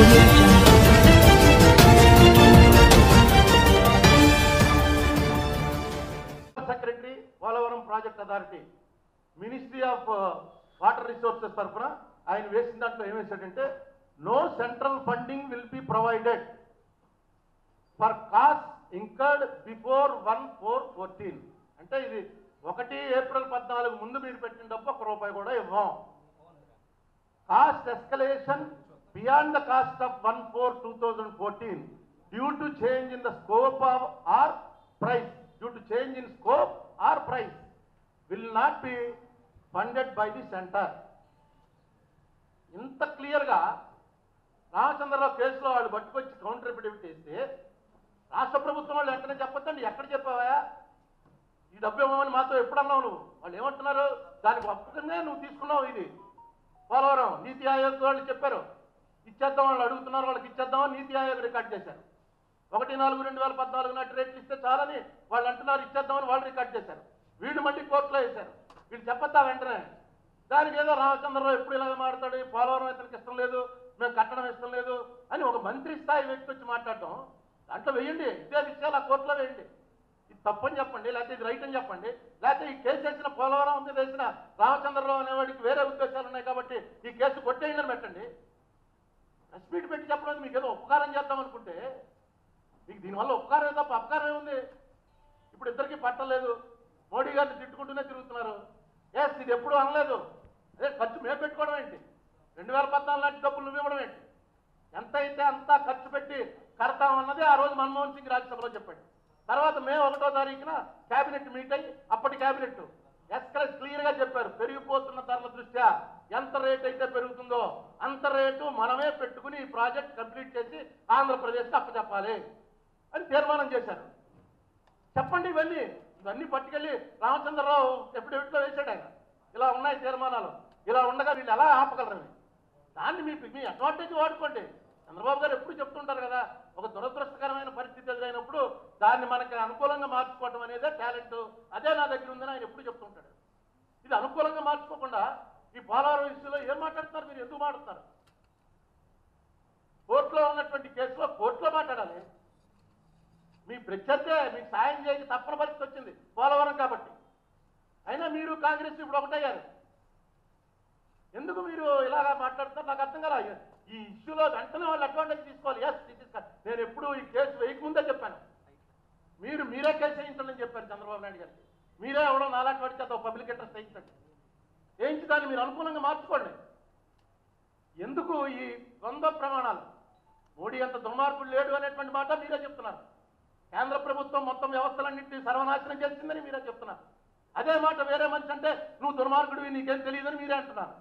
audio jungle. Secretary Polavaram project authority ministry of water resources తరఫున ఆయన వేసిన దాంట్లో ఏం వేశాడంటే no central funding will be provided for cost incurred before one four fourteen అంటే ఇది ఒకటి ఏప్రిల్ పద్నాలుగు ముందు మీరు పెట్టిన డబ్బు ఒక రూపాయి కూడా ఇవ్వం cost escalation beyond the cost of one four two thousand fourteen due to change in the scope of or price due to change in scope or price will not be funded by the centre ఇంత క్లియర్గా రామచంద్రరావు కేసులో వాళ్ళు పట్టుకొచ్చి counter affidavit వేస్తే రాష్ట్ర ప్రభుత్వం వాళ్ళు వెంటనే చెప్పొద్దండి ఎక్కడ చెప్పావా ఈ డబ్బు ఇవ్వమని మాతో ఎప్పుడు అన్నావు నువ్వు వాళ్ళు ఏమంటున్నారు దానికి ఒప్పుకునే నువ్వు తీసుకున్నావు ఇది పోలవరం నీతి ఆయోగ్ వాళ్ళు చెప్పారు ఇచ్చేద్దాం వాళ్ళు అడుగుతున్నారు వాళ్ళకి ఇచ్చేద్దామని నీతి ఆయోగ్ రికార్డ్ చేశారు ఒకటి నాలుగు రెండు వేల పద్నాలుగు నాటి రేట్లు ఇస్తే చాలని వాళ్ళు అంటున్నారు ఇచ్చేద్దామని వాళ్ళు రికార్డ్ చేశారు వీళ్ళు మళ్ళీ కోర్టులో వేశారు వీళ్ళు చెప్పొద్దా వెంటనే దానికి ఏదో రామచంద్రరావు ఎప్పుడు ఇలాగ మాడతాడు ఈ పోలవరం ఇతనికి ఇష్టం లేదు మేము కట్టడం ఇష్టం లేదు అని ఒక మంత్రి స్థాయి వ్యక్తి వచ్చి మాట్లాడటం దాంట్లో వేయండి ఇదే విషయాలు ఆ కోర్టులో వేయండి ఇది తప్పని చెప్పండి లేకపోతే ఇది రైట్ అని చెప్పండి లేకపోతే ఈ కేసు వేసిన పోలవరం మీద వేసిన రామచంద్రరావు అనేవాడికి వేరే ఉద్దేశాలు ఉన్నాయి కాబట్టి ఈ కేసు కొట్టేయండి అని పెట్టండి ప్రెస్ మీట్ పెట్టి చెప్పడం మీకు ఏదో ఉపకారం చేద్దాం అనుకుంటే మీకు దీనివల్ల ఉపకారం తప్ప అపకారం ఏముంది ఇప్పుడు ఇద్దరికి పట్టలేదు మోడీ గారిని తిట్టుకుంటూనే తిరుగుతున్నారు ఎస్ ఇది ఎప్పుడు అనలేదు అదే ఖర్చు మేము పెట్టుకోవడం ఏంటి రెండు వేల పద్నాలుగు నాటి డబ్బులు నువ్వు ఇవ్వడం ఏంటి ఎంత అయితే అంత ఖర్చు పెట్టి కడతామన్నది ఆ రోజు మన్మోహన్ సింగ్ రాజ్యసభలో చెప్పాడు తర్వాత మే ఒకటో తారీఖున కేబినెట్ మీట్ అయ్యి అప్పటి కేబినెట్ ఎస్కలెస్ క్లియర్ గా చెప్పారు పెరిగిపోతున్న ధరల దృష్ట్యా ఎంత రేట్ అయితే పెరుగుతుందో అంత రేటు మనమే పెట్టుకుని ఈ ప్రాజెక్ట్ కంప్లీట్ చేసి ఆంధ్రప్రదేశ్కి అప్పచెప్పాలి అని తీర్మానం చేశారు చెప్పండి ఇవన్నీ ఇవన్నీ పట్టుకెళ్ళి రామచంద్రరావు ఎప్పుడెప్పుడో వేశాడు ఆయన ఇలా ఉన్నాయి తీర్మానాలు ఇలా ఉండగా వీళ్ళు ఎలా ఆపగలరని దాన్ని మీ మీ అడ్వాంటేజ్ వాడుకోండి చంద్రబాబు గారు ఎప్పుడు చెప్తుంటారు కదా ఒక దురదృష్టకరమైన పరిస్థితి ఎదురైనప్పుడు దాన్ని మనకి అనుకూలంగా మార్చుకోవడం అనేదే టాలెంట్ అదే నా దగ్గర ఉందని ఆయన ఎప్పుడు చెప్తుంటాడు ఇది అనుకూలంగా మార్చుకోకుండా ఈ పోలవరం ఇష్యూలో ఏం మాట్లాడుతున్నారు మీరు ఎందుకు మాట్లాడుతున్నారు కోర్టులో ఉన్నటువంటి కేసులో కోర్టులో మాట్లాడాలి మీ ప్రత్యర్థే మీకు సాయం చేయక తప్పని పరిస్థితి వచ్చింది పోలవరం కాబట్టి అయినా మీరు కాంగ్రెస్ ఇప్పుడు ఒకటయ్యారు ఎందుకు మీరు ఇలాగా మాట్లాడుతున్నారు నాకు అర్థం కదా ఈ ఇష్యూలో వెంటనే వాళ్ళు అడ్వాంటేజ్ తీసుకోవాలి ఎస్ నేను ఎప్పుడు ఈ కేసు వేయకముందే చెప్పాను మీరు మీరే కేసు వేయించండి చెప్పారు చంద్రబాబు నాయుడు గారికి మీరే ఎవడో నాలాంటి వాడి చేత పబ్లిక్ ఇంట్రెస్ట్ వేయించండి వేయించి దాన్ని మీరు అనుకూలంగా మార్చుకోండి ఎందుకు ఈ ద్వంద్వ ప్రమాణాలు మోడీ అంత దుర్మార్గుడు లేడు అనేటువంటి మాట మీరే చెప్తున్నారు కేంద్ర ప్రభుత్వం మొత్తం వ్యవస్థలన్నింటినీ సర్వనాశనం చేసిందని మీరే చెప్తున్నారు అదే మాట వేరే మనిషి అంటే నువ్వు దుర్మార్గుడివి నీకేం తెలియదని మీరే అంటున్నారు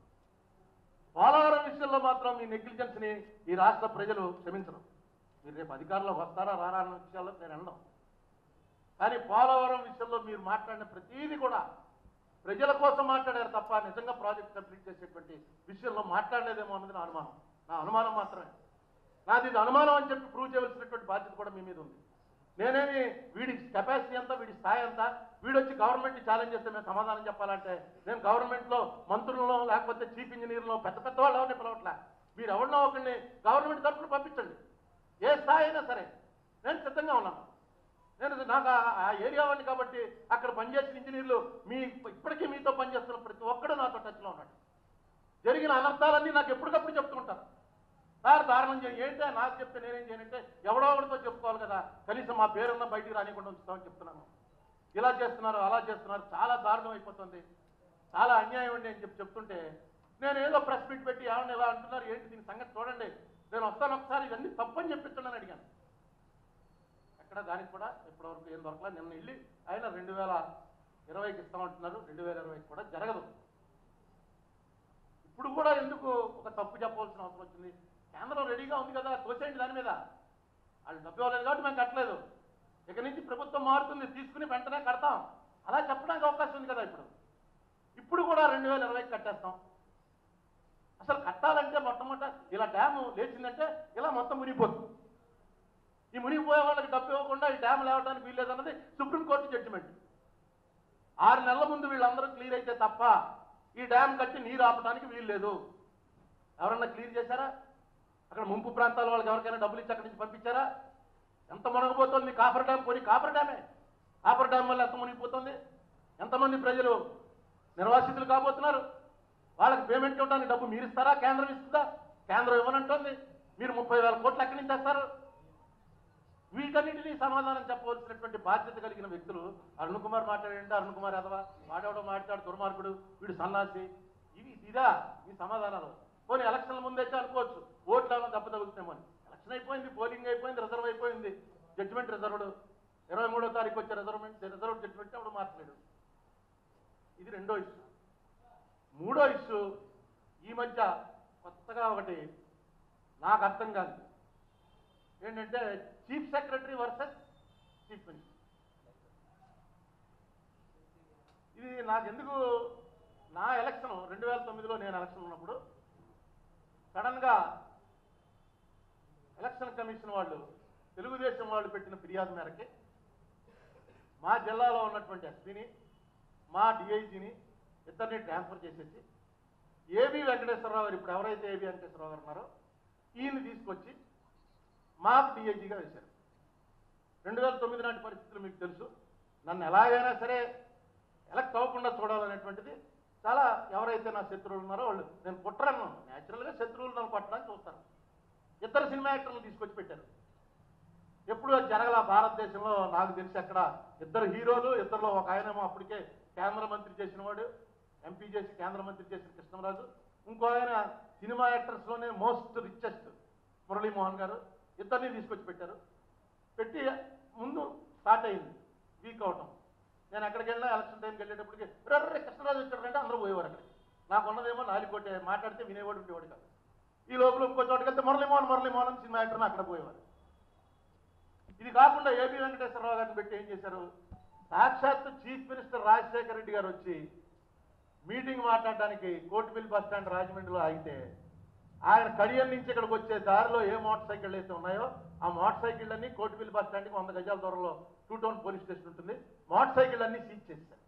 పోలవరం విషయంలో మాత్రం మీ నెగ్లిజెన్స్ ని ఈ రాష్ట్ర ప్రజలు క్షమించరు మీరు రేపు అధికారంలోకి వస్తారా రారా అన్న విషయాల్లో నేను అన్నాం కానీ పోలవరం విషయంలో మీరు మాట్లాడిన ప్రతీది కూడా ప్రజల కోసం మాట్లాడారు తప్ప నిజంగా ప్రాజెక్ట్ కంప్లీట్ చేసేటువంటి విషయంలో మాట్లాడలేదేమో అన్నది నా అనుమానం నా అనుమానం మాత్రమే నాది ఇది అనుమానం అని చెప్పి ప్రూవ్ చేయవలసినటువంటి బాధ్యత కూడా మీ మీద ఉంది నేనేమి వీడి కెపాసిటీ ఎంత వీడి స్థాయి ఎంత వీడు వచ్చి గవర్నమెంట్ ఛాలెంజ్ చేస్తే మేము సమాధానం చెప్పాలంటే నేను గవర్నమెంట్లో మంత్రులను లేకపోతే చీఫ్ ఇంజనీర్లో పెద్ద పెద్ద వాళ్ళు ఎవరిని పిలవట్లే మీరు ఎవరినో ఒకరిని గవర్నమెంట్ తరఫున పంపించండి ఏ స్థాయి అయినా సరే నేను సిద్ధంగా ఉన్నాను నేను నాకు ఆ- ఆ ఏరియా వాడిని కాబట్టి అక్కడ పనిచేసిన ఇంజనీర్లు మీ ఇప్పటికీ మీతో పనిచేస్తున్న ప్రతి ఒక్కడు నాతో టచ్లో ఉన్నాడు జరిగిన అనర్థాలన్నీ నాకు ఎప్పటికప్పుడు చెప్తుంటారు సార్ దారుణం చేయి ఏంటో నాకు చెప్తే నేనేం చేయనంటే ఎవడో ఒకటితో చెప్పుకోవాలి కదా కనీసం మా పేరున్న బయటికి రానికుండా ఉంచుతామని చెప్తున్నాను ఇలా చేస్తున్నారు అలా చేస్తున్నారు చాలా దారుణం అయిపోతుంది చాలా అన్యాయం అండి అని చెప్పి చెప్తుంటే నేను ఏదో ప్రెస్ మీట్ పెట్టి ఏమన్నా ఇలా అంటున్నారు ఏంటి దీని సంగతి చూడండి నేను వస్తాను ఒకసారి ఇవన్నీ తప్పని చెప్పించండి అని అడిగాను ఎక్కడ దానికి కూడా ఇప్పటివరకు ఏం దొరకలా నిన్న వెళ్ళి ఆయన రెండు వేల ఇరవైకి ఇస్తామంటున్నారు రెండు వేల ఇరవైకి కూడా జరగదు ఇప్పుడు కూడా ఎందుకు ఒక తప్పు చెప్పవలసిన అవసరం వచ్చింది కేంద్రం రెడీగా ఉంది కదా తోసేయండి దాని మీద వాళ్ళు డబ్బు ఇవ్వలేదు కాబట్టి మేము కట్టలేదు ఇక నుంచి ప్రభుత్వం మారుతుంది తీసుకుని వెంటనే కడతాం అలా చెప్పడానికి అవకాశం ఉంది కదా ఇప్పుడు ఇప్పుడు కూడా రెండు వేల ఇరవైకి కట్టేస్తాం అసలు కట్టాలంటే మొట్టమొదట ఇలా డ్యాము లేచిందంటే ఇలా మొత్తం మునిగిపోతుంది ఈ మునిగిపోయే వాళ్ళకి డబ్బు ఇవ్వకుండా ఈ డ్యామ్ లేవడానికి వీల్లేదన్నది సుప్రీంకోర్టు జడ్జిమెంట్ ఆరు నెలల ముందు వీళ్ళందరూ క్లియర్ అయితే తప్ప ఈ డ్యామ్ కట్టి నీరు ఆపడానికి వీల్లేదు ఎవరన్నా క్లియర్ చేశారా అక్కడ ముంపు ప్రాంతాల వాళ్ళకి ఎవరికైనా డబ్బులు ఇచ్చి అక్కడి నుంచి పంపించారా ఎంత మునగబోతోంది కాపర్ డ్యామ్ కొని కాపర్ డ్యామే కాపర్ డ్యామ్ వల్ల ఎంత మునిగిపోతుంది ఎంతమంది ప్రజలు నిర్వాసితులు కాబోతున్నారు వాళ్ళకి పేమెంట్ ఇవ్వడానికి డబ్బు మీరు ఇస్తారా కేంద్రం ఇస్తుందా కేంద్రం ఇవ్వనంటుంది మీరు ముప్పై వేల కోట్లు ఎక్కడి నుంచి తెస్తారు వీటన్నిటినీ సమాధానం చెప్పవలసినటువంటి బాధ్యత కలిగిన వ్యక్తులు అరుణ్ కుమార్ మాట్లాడండి అరుణ్ కుమార్ యాదవ వాడేవాడో మాట్లాడు దుర్మార్గుడు వీడు సన్నాసి ఇవి ఇదా ఈ సమాధానాలు పోనీ ఎలక్షన్ల ముందైతే అనుకోవచ్చు ఓట్లు ఏమైనా దెబ్బ తగులుతామని ఎలక్షన్ అయిపోయింది పోలింగ్ అయిపోయింది రిజర్వ్ అయిపోయింది జడ్జిమెంట్ రిజర్వ్డ్ ఇరవై మూడో తారీఖు వచ్చే రిజర్వ్మెంట్ రిజర్వ్ జడ్జిమెంట్ అప్పుడు మార్చలేడు ఇది రెండో ఇష్యూ మూడో ఇష్యూ ఈ మధ్య కొత్తగా ఒకటి నాకు అర్థం కాదు ఏంటంటే chief secretary versus chief minister ఇది నాకు ఎందుకు నా ఎలక్షన్ రెండు వేల తొమ్మిదిలో నేను ఎలక్షన్ ఉన్నప్పుడు సడన్గా ఎలక్షన్ కమిషన్ వాళ్ళు తెలుగుదేశం వాళ్ళు పెట్టిన ఫిర్యాదు మేరకి మా జిల్లాలో ఉన్నటువంటి ఎస్పీని మా డిఐజీని ఇద్దరిని ట్రాన్స్ఫర్ చేసేసి ఏబి వెంకటేశ్వరరావు గారు ఇప్పుడు ఎవరైతే ఏబి వెంకటేశ్వరరావు గారు ఉన్నారో ఈయన్ని తీసుకొచ్చి మాకు డిఐజీగా వేశారు రెండు వేల తొమ్మిది నాటి పరిస్థితులు మీకు తెలుసు నన్ను ఎలాగైనా సరే ఎలక్ట్ అవ్వకుండా చూడాలనేటువంటిది చాలా ఎవరైతే నా శత్రువులు ఉన్నారో వాళ్ళు నేను కుట్రను న్యాచురల్గా శత్రువులు నన్ను కొట్టడానికి చూస్తాను ఇద్దరు సినిమా యాక్టర్లు తీసుకొచ్చి పెట్టారు ఎప్పుడు అది జరగల భారతదేశంలో నాకు తెలిసి అక్కడ ఇద్దరు హీరోలు ఇద్దరులో ఒక ఆయనేమో అప్పటికే కేంద్ర మంత్రి చేసిన వాడు ఎంపీ చేసి కేంద్ర మంత్రి చేసిన కృష్ణరాజు ఇంకో ఆయన సినిమా యాక్టర్స్లోనే మోస్ట్ రిచెస్ట్ మురళీమోహన్ గారు ఇద్దరిని తీసుకొచ్చి పెట్టారు పెట్టి ముందు స్టార్ట్ అయింది వీక్ అవటం నేను ఎక్కడికి వెళ్ళినా ఎలక్షన్ టైంకి వెళ్ళేటప్పటికి రే కృష్ణరాజు వచ్చాడంటే అందరూ పోయేవారు అక్కడికి నాకు ఉన్నదేమో నాలుగోటే మాట్లాడితే వినేవాడు ఉండేవాడు కాదు ఈ లోపల ఇంకో చోటుకి వెళ్తే మురళీమోహన్ మురళీమోహన్ అని సినిమా యాక్టర్ని అక్కడ పోయేవారు ఇది కాకుండా ఏబి వెంకటేశ్వరరావు గారిని పెట్టి ఏం చేశారు సాక్షాత్ చీఫ్ మినిస్టర్ రాజశేఖర రెడ్డి గారు వచ్చి మీటింగ్ మాట్లాడడానికి కోటిపల్లి బస్ స్టాండ్ రాజమండ్రిలో ఆగితే ఆయన కడియం నుంచి ఇక్కడికి వచ్చే దారిలో ఏ మోటార్ సైకిళ్ళు అయితే ఉన్నాయో ఆ మోటార్ సైకిల్ అన్ని కోటిపల్లి బస్ స్టాండ్కి వంద గజాల దూరంలో టూ టౌన్ పోలీస్ స్టేషన్ ఉంటుంది మోటార్ సైకిల్ అన్ని సీజ్ చేశారు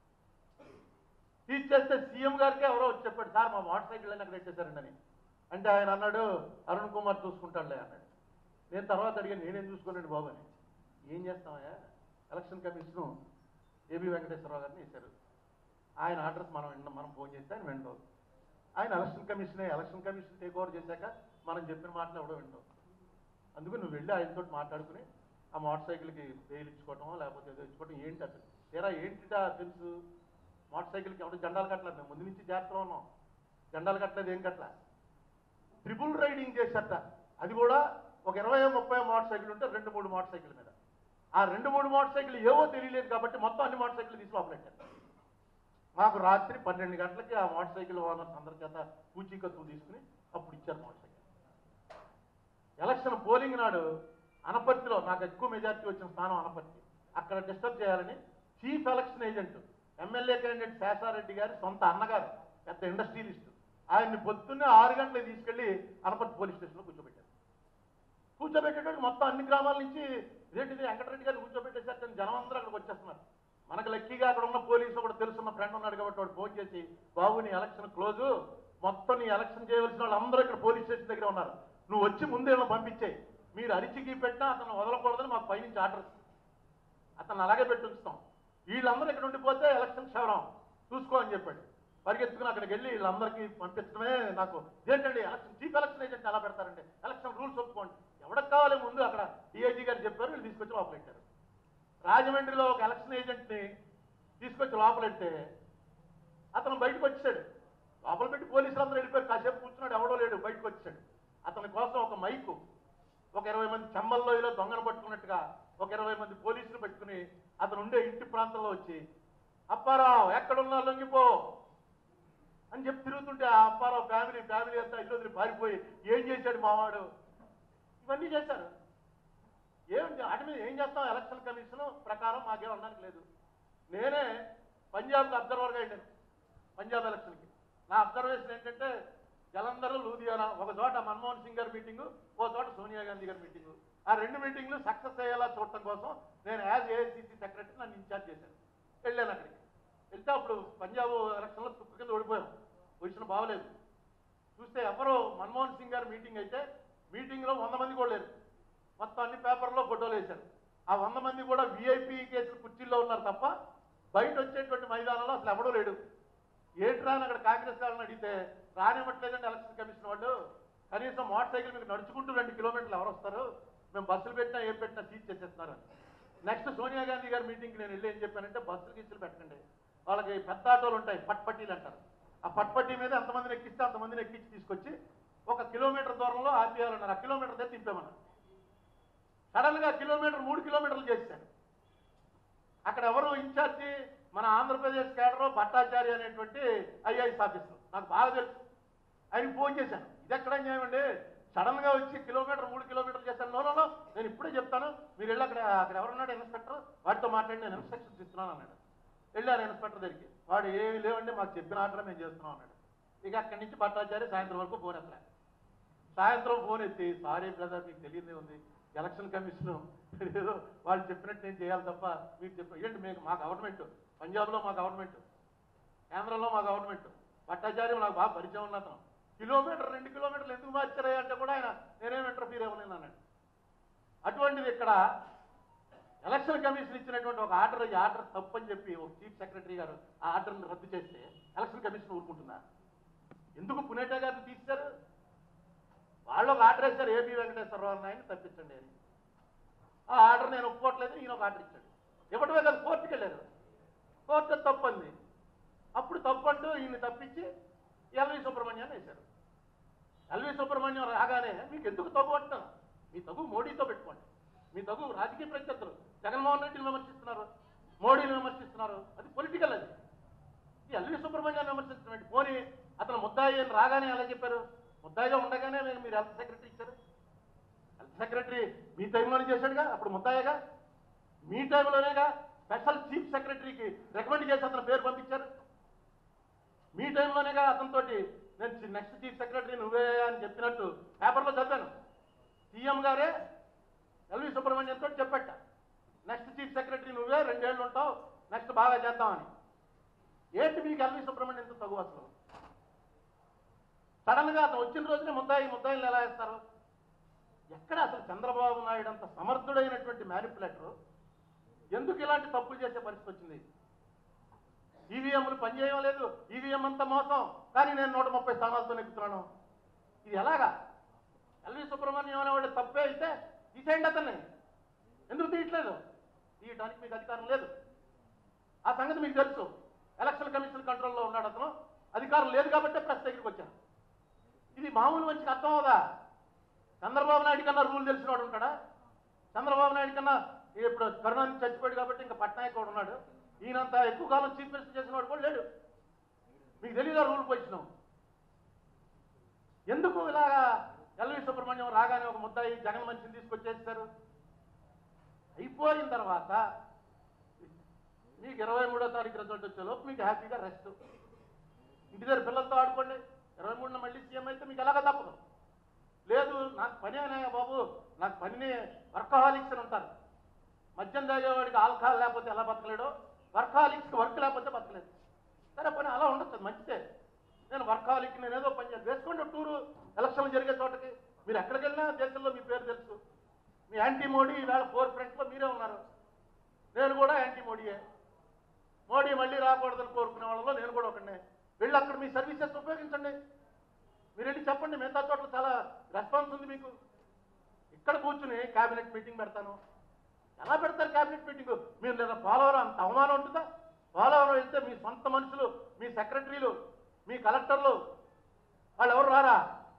సీజ్ చేస్తే సీఎం గారికి ఎవరో వచ్చి చెప్పాడు సార్ మా మోటార్ సైకిల్ అన్ని అక్కడ పెట్టేశారండి అని అంటే ఆయన అన్నాడు అరుణ్ కుమార్ చూసుకుంటాడులే అన్నాడు నేను తర్వాత అడిగాను నేనేం చూసుకోలేండి బాబు అని ఏం చేస్తామయ్యా ఎలక్షన్ కమిషన్ ఏబి వెంకటేశ్వరరావు గారిని వేశారు ఆయన అడ్రస్ మనం విన్నాం మనం ఫోన్ చేస్తే ఆయన వింటాం ఆయన ఎలక్షన్ కమిషనే ఎలక్షన్ కమిషన్ టేక్ ఓవర్ చేశాక మనం చెప్పిన మాటలు ఎవడో వింటాం అందుకు నువ్వు వెళ్ళి ఆయనతో మాట్లాడుకుని ఆ మోటార్ సైకిల్కి బెయిల్ ఇచ్చుకోవటం లేకపోతే ఏదో ఇచ్చుకోవటం ఏంటి అసలు తీరా ఏంటిటా తెలుసు మోటార్ సైకిల్కి ఎవడో జెండాలు కట్టలేదు మేము ముందు నుంచి జాగ్రత్తలో ఉన్నాం జెండాలు కట్టలేదు ఏం కట్టలే ట్రిపుల్ రైడింగ్ చేశారట అది కూడా ఒక ఇరవై ముప్పై మోటార్ సైకిల్ ఉంటే రెండు మూడు మోటార్ సైకిల్ మీద ఆ రెండు మూడు మోటార్ సైకిల్ ఏవో తెలియలేదు కాబట్టి మొత్తం అన్ని మోటార్ సైకిల్ తీసి లోపలెట్టారు మాకు రాత్రి పన్నెండు గంటలకి ఆ మోటార్ సైకిల్ ఓనర్స్ అందరి చేత పూచీకత్తు తీసుకుని అప్పుడు ఇచ్చారు మోటార్ సైకిల్ ఎలక్షన్ పోలింగ్ నాడు అనపర్తిలో నాకు ఎక్కువ మెజార్టీ వచ్చిన స్థానం అనపర్తి అక్కడ డిస్టర్బ్ చేయాలని chief election agent MLA candidate Seshareddy గారి సొంత అన్నగారు పెద్ద ఇండస్ట్రియలిస్ట్ ఆయన్ని పొద్దున్నే ఆరు గంటలకు తీసుకెళ్లి అనపర్తి పోలీస్ స్టేషన్లో కూర్చోబెట్టారు కూర్చోబెట్టేటప్పుడు మొత్తం అన్ని గ్రామాల నుంచి ఇదేంటిది వెంకటరెడ్డి గారిని కూర్చోబెట్టేసరికి జనం అందరూ అక్కడికి వచ్చేస్తున్నారు మనకు లక్కీగా అక్కడ ఉన్న పోలీసు కూడా తెలుసున్న ఫ్రెండ్ ఉన్నాడు కాబట్టి వాడు ఫోన్ చేసి బాబు నీ ఎలక్షన్ క్లోజు మొత్తం నీ ఎలక్షన్ చేయవలసిన వాళ్ళు అందరూ ఇక్కడ పోలీస్ స్టేషన్ దగ్గర ఉన్నారు నువ్వు వచ్చి ముందే వీళ్ళని పంపించేయి మీరు అరిచికి పెట్టినా అతను వదలకూడదని మాకు పైనుంచి ఆర్డర్ అతను అలాగే పెట్టి ఉంచుతాం వీళ్ళందరూ ఇక్కడ ఉండిపోతే ఎలక్షన్ క్షవరం చూసుకో అని చెప్పాడు పరిగెత్తుకుని అక్కడికి వెళ్ళి వీళ్ళందరికీ పంపించడమే నాకు ఏంటండి ఎలక్షన్ చీఫ్ ఎలక్షన్ ఏజెంట్ ఎలా పెడతారండి ఎలక్షన్ రూల్స్ ఒప్పుకోండి ఎవరికి కావాలి ముందు అక్కడ డిఐజీ గారు చెప్పారు వీళ్ళు తీసుకొచ్చి లోపలెట్టారు రాజమండ్రిలో ఒక ఎలక్షన్ ఏజెంట్ని తీసుకొచ్చి లోపలెడితే అతను బయటకు వచ్చాడు లోపల పెట్టి పోలీసులు అందరూ వెళ్ళిపోయారు కాసేపు కూర్చున్నాడు ఎవడో లేడు బయటకు వచ్చాడు అతని కోసం ఒక మైకు ఒక ఇరవై మంది చెమ్మల్లో ఇలా దొంగను పట్టుకున్నట్టుగా ఒక ఇరవై మంది పోలీసులు పెట్టుకుని అతను ఉండే ఇంటి ప్రాంతంలో వచ్చి అప్పారావు ఎక్కడున్నా లొంగిపో అని చెప్పి తిరుగుతుంటే ఆ అప్పారావు ఫ్యామిలీ ఫ్యామిలీ అంతా ఇల్లు వదిలి పారిపోయి ఏం చేశాడు మావాడు ఇవన్నీ చేశారు ఏం వాటి మీద ఏం చేస్తాం ఎలక్షన్ కమిషన్ ప్రకారం మాకేం అనడానికి లేదు నేనే పంజాబ్కి అబ్జర్వర్గా వెళ్ళాను పంజాబ్ ఎలక్షన్కి నా అబ్జర్వేషన్ ఏంటంటే జలంధర్ లూధియానా ఒక చోట మన్మోహన్ సింగ్ గారి మీటింగు ఓ చోట సోనియా గాంధీ గారి మీటింగు ఆ రెండు మీటింగ్లు సక్సెస్ అయ్యేలా చూడటం కోసం నేను యాజ్ ఏఐసిసి సెక్రటరీ నన్ను ఇన్ఛార్జ్ చేశాను వెళ్ళాను అక్కడికి వెళ్తే అప్పుడు పంజాబ్ ఎలక్షన్లో తుక్కు కింద ఓడిపోయాం పొజిషన్ బాగలేదు చూస్తే ఎవరో మన్మోహన్ సింగ్ గారి మీటింగ్ అయితే మీటింగ్లో వంద మంది కూడా లేరు మొత్తం అన్ని పేపర్లో ఫోటోలు వేశారు ఆ వంద మంది కూడా విఐపి కేసులు కుర్చీల్లో ఉన్నారు తప్ప బయట వచ్చేటువంటి మైదానంలో అసలు ఎవడూ లేడు ఏంట్రా అని అక్కడ కాంగ్రెస్ వాళ్ళని అడిగితే రానివ్వట్లేదండి ఎలక్షన్ కమిషన్ వాళ్ళు కనీసం మోటార్ సైకిల్ మీకు నడుచుకుంటూ రెండు కిలోమీటర్లు ఎవరు వస్తారు మేము బస్సులు పెట్టినా ఏం పెట్టినా సీజ్ చేసేస్తున్నారు నెక్స్ట్ సోనియా గాంధీ గారి మీటింగ్కి నేను వెళ్ళి ఏం చెప్పానంటే బస్సులు గీసులు పెట్టండి వాళ్ళకి పెద్ద ఆటోలు ఉంటాయి పట్పట్టీలు అంటారు ఆ పట్పట్టీ మీద ఎంతమందిని ఎక్కిస్తే అంతమందిని ఎక్కించి తీసుకొచ్చి ఒక కిలోమీటర్ దూరంలో ఆపేయాలన్నారు ఆ కిలోమీటర్ దగ్గర తింపామన్నారు సడన్ గా కిలోమీటర్ మూడు కిలోమీటర్లు చేశారు అక్కడ ఎవరు ఇన్ఛార్జి మన ఆంధ్రప్రదేశ్ కేడర్ భట్టాచారి అనేటువంటి ఐఐఎస్ ఆఫీసర్ నాకు బాగా తెలుసు ఆయనకి ఫోన్ చేశాను ఇది ఎక్కడ చేయమండి సడన్ గా వచ్చి కిలోమీటర్ మూడు కిలోమీటర్లు చేశాను నో, నో నో నేను ఇప్పుడే చెప్తాను మీరు వెళ్ళి అక్కడ అక్కడ ఎవరున్నాడు ఇన్స్పెక్టర్ వాడితో మాట్లాడి నేను ఇన్స్ట్రక్షన్స్ ఇస్తున్నాను అన్నాడు వెళ్ళాను ఇన్స్పెక్టర్ దగ్గరికి వాడు ఏమి లేవండి మాకు చెప్పిన ఆర్డర్ మేము చేస్తున్నాం అన్నాడు ఇక అక్కడి నుంచి భట్టాచారి సాయంత్రం వరకు ఫోన్ ఎత్తలే సాయంత్రం ఫోన్ ఎత్తి సారీ బ్రదర్ మీకు తెలియదే ఉంది ఎలక్షన్ కమిషన్ ఏదో వాళ్ళు చెప్పినట్టు నేను చేయాలి తప్ప మీకు చెప్ప ఏంటి మీకు మా గవర్నమెంట్ పంజాబ్లో మా గవర్నమెంట్ కేంద్రంలో మా గవర్నమెంట్ భట్టాచార్యం నాకు బాగా పరిచయం ఉన్న అతను కిలోమీటర్ రెండు కిలోమీటర్లు ఎందుకు మార్చారా అంటే కూడా ఆయన నేనేం ఇంటర్ఫీర్ అవ్వలేను అన్నాడు అటువంటిది ఇక్కడ ఎలక్షన్ కమిషన్ ఇచ్చినటువంటి ఒక ఆర్డర్ ఈ ఆర్డర్ తప్పని చెప్పి ఒక చీఫ్ సెక్రటరీ గారు ఆ ఆర్డర్ని రద్దు చేస్తే ఎలక్షన్ కమిషన్ ఊరుకుంటుందా ఎందుకు పునేటా గారిని తీశారు వాళ్ళు ఒక ఆర్డర్ వేశారు ఏపీ వెంకటేశ్వరరావు నాయన్ని తప్పించండి అని ఆ ఆర్డర్ నేను ఒప్పుకోవట్లేదు ఈయన ఒక ఆర్డర్ ఇచ్చాడు ఇవ్వటమే కాదు కోర్టుకి వెళ్ళారు కోర్టు తప్పంది అప్పుడు తప్పంటూ ఈయన్ని తప్పించి ఎల్వి సుబ్రహ్మణ్యాన్ని వేశారు ఎల్వి సుబ్రహ్మణ్యం రాగానే మీకు ఎందుకు తగు అంటున్నాను మీ తగు మోడీతో పెట్టుకోండి మీ తగు రాజకీయ ప్రత్యర్థులు జగన్మోహన్ రెడ్డిని విమర్శిస్తున్నారు మోడీని విమర్శిస్తున్నారు అది పొలిటికల్ అది ఈ ఎల్వి సుబ్రహ్మణ్యాన్ని విమర్శించడం పోనీ అతను ముద్దాయి అని రాగానే ఎలా చెప్పారు ముద్దాయిగా ఉండగానే మీరు మీరు హెల్త్ సెక్రటరీ ఇచ్చారు హెల్త్ సెక్రటరీ మీ టైంలోనే చేశాడుగా అప్పుడు ముద్దాయిగా మీ టైంలోనేగా స్పెషల్ చీఫ్ సెక్రటరీకి రికమెండ్ చేసి అతని పేరు పంపించారు మీ టైంలోనేగా అతనితోటి నేను నెక్స్ట్ చీఫ్ సెక్రటరీ నువ్వే అని చెప్పినట్టు పేపర్లో చదివాను సీఎం గారే ఎల్వి సుబ్రహ్మణ్యంతో చెప్పట నెక్స్ట్ చీఫ్ సెక్రటరీ నువ్వే రెండేళ్ళు ఉంటావు నెక్స్ట్ బాగా చేద్దామని ఏంటి మీకు ఎల్వి సుబ్రహ్మణ్యంతో తగు అసలు సడన్ గా అతను వచ్చిన రోజునే ముద్దాయి ముద్దాయిలు ఎలా వేస్తారు ఎక్కడ అసలు చంద్రబాబు నాయుడు అంత సమర్థుడైనటువంటి మ్యానిపులేటర్ ఎందుకు ఇలాంటి తప్పులు చేసే పరిస్థితి వచ్చింది ఈవీఎంలు పనిచేయడం లేదు ఈవీఎం అంతా మోసం కానీ నేను నూట ముప్పై స్థానాలతో నెక్కుతున్నాను ఇది ఎలాగా ఎల్వి సుబ్రహ్మణ్యం అనేవాడు తప్పే అయితే తీసేయండి అతన్ని ఎందుకు తీయట్లేదు తీయడానికి మీకు అధికారం లేదు ఆ సంగతి మీకు తెలుసు ఎలక్షన్ కమిషన్ కంట్రోల్లో ఉన్నాడు అతను అధికారం లేదు కాబట్టి ప్రెస్ దగ్గరికి వచ్చాను ఇది మామూలు మంచికి అర్థం అవుదా చంద్రబాబు నాయుడు కన్నా రూల్ తెలిసిన వాడు ఉంటాడా చంద్రబాబు నాయుడు కన్నా ఇప్పుడు కరుణానిధి చచ్చిపోయాడు కాబట్టి ఇంకా పట్నాయక్ కూడా ఉన్నాడు ఈయనంత ఎక్కువ కాలం చీఫ్ మినిస్టర్ చేసిన వాడు కూడా లేడు మీకు తెలియదా రూల్ పొజిషన్ ఎందుకు ఇలాగా ఎల్వి సుబ్రహ్మణ్యం రాగానే ఒక ముద్దాయి జగన్ మనిషిని తీసుకొచ్చేస్తారు అయిపోయిన తర్వాత మీకు ఇరవై మూడో తారీఖు రిజల్ట్ వచ్చేలోపు మీకు హ్యాపీగా రెస్ట్ ఇంటి దగ్గర పిల్లలతో ఆడుకోండి ఇరవై మూడున మళ్ళీ సీఎం అయితే మీకు ఎలాగ తప్పదు లేదు నాకు పని అయినాయా బాబు నాకు పనిని వర్కహాలిక్స్ అని ఉంటారు మద్యం తాగేవాడికి ఆల్కహాల్ లేకపోతే ఎలా బతకలేడో వర్కహాలిక్స్కి వర్క్ లేకపోతే బతకలేదు సరే పని అలా ఉండొచ్చు అది మంచిదే నేను వర్కహాలిక్ నేను ఏదో పని చేస్తాను వేసుకోండి ఒక టూరు ఎలక్షన్లు జరిగే చోటకి మీరు ఎక్కడికి వెళ్ళినా దేశంలో మీ పేరు తెలుసు మీ యాంటీ మోడీ ఈవేళ ఫోర్ ఫ్రంట్లో మీరే ఉన్నారు నేను కూడా యాంటీ మోడీయే మోడీ మళ్ళీ రాకూడదని కోరుకునే వాళ్ళలో నేను కూడా ఒకనే వెళ్ళి అక్కడ మీ సర్వీసెస్ ఉపయోగించండి మీరు వెళ్ళి చెప్పండి మిగతా చోట్ల చాలా రెస్పాన్స్ ఉంది మీకు ఇక్కడ కూర్చుని క్యాబినెట్ మీటింగ్ పెడతాను ఎలా పెడతారు క్యాబినెట్ మీటింగ్ మీరు లేదా పోలవరం అంత అవమానం ఉంటుందా పోలవరం వెళ్తే మీ సొంత మనుషులు మీ సెక్రటరీలు మీ కలెక్టర్లు వాళ్ళు ఎవరు రారా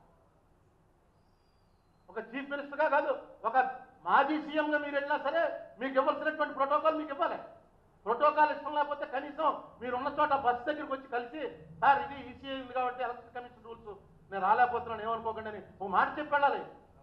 ఒక చీఫ్ మినిస్టర్గా కాదు ఒక మాజీ సీఎంగా మీరు వెళ్ళినా సరే మీకు ఇవ్వాల్సినటువంటి ప్రోటోకాల్ మీకు ఇవ్వాలి ప్రోటోకాల్ ఇష్టం లేకపోతే కనీసం మీరు ఉన్న చోట బస్ దగ్గరికి వచ్చి కలిసి సార్ ఇది ఈసీఐ ఉంది కాబట్టి ఎలక్షన్ కమిషన్ రూల్స్ నేను రాలేకపోతున్నాను ఏమనుకోకండి అని ఓ మాట చెప్పి వెళ్ళాలి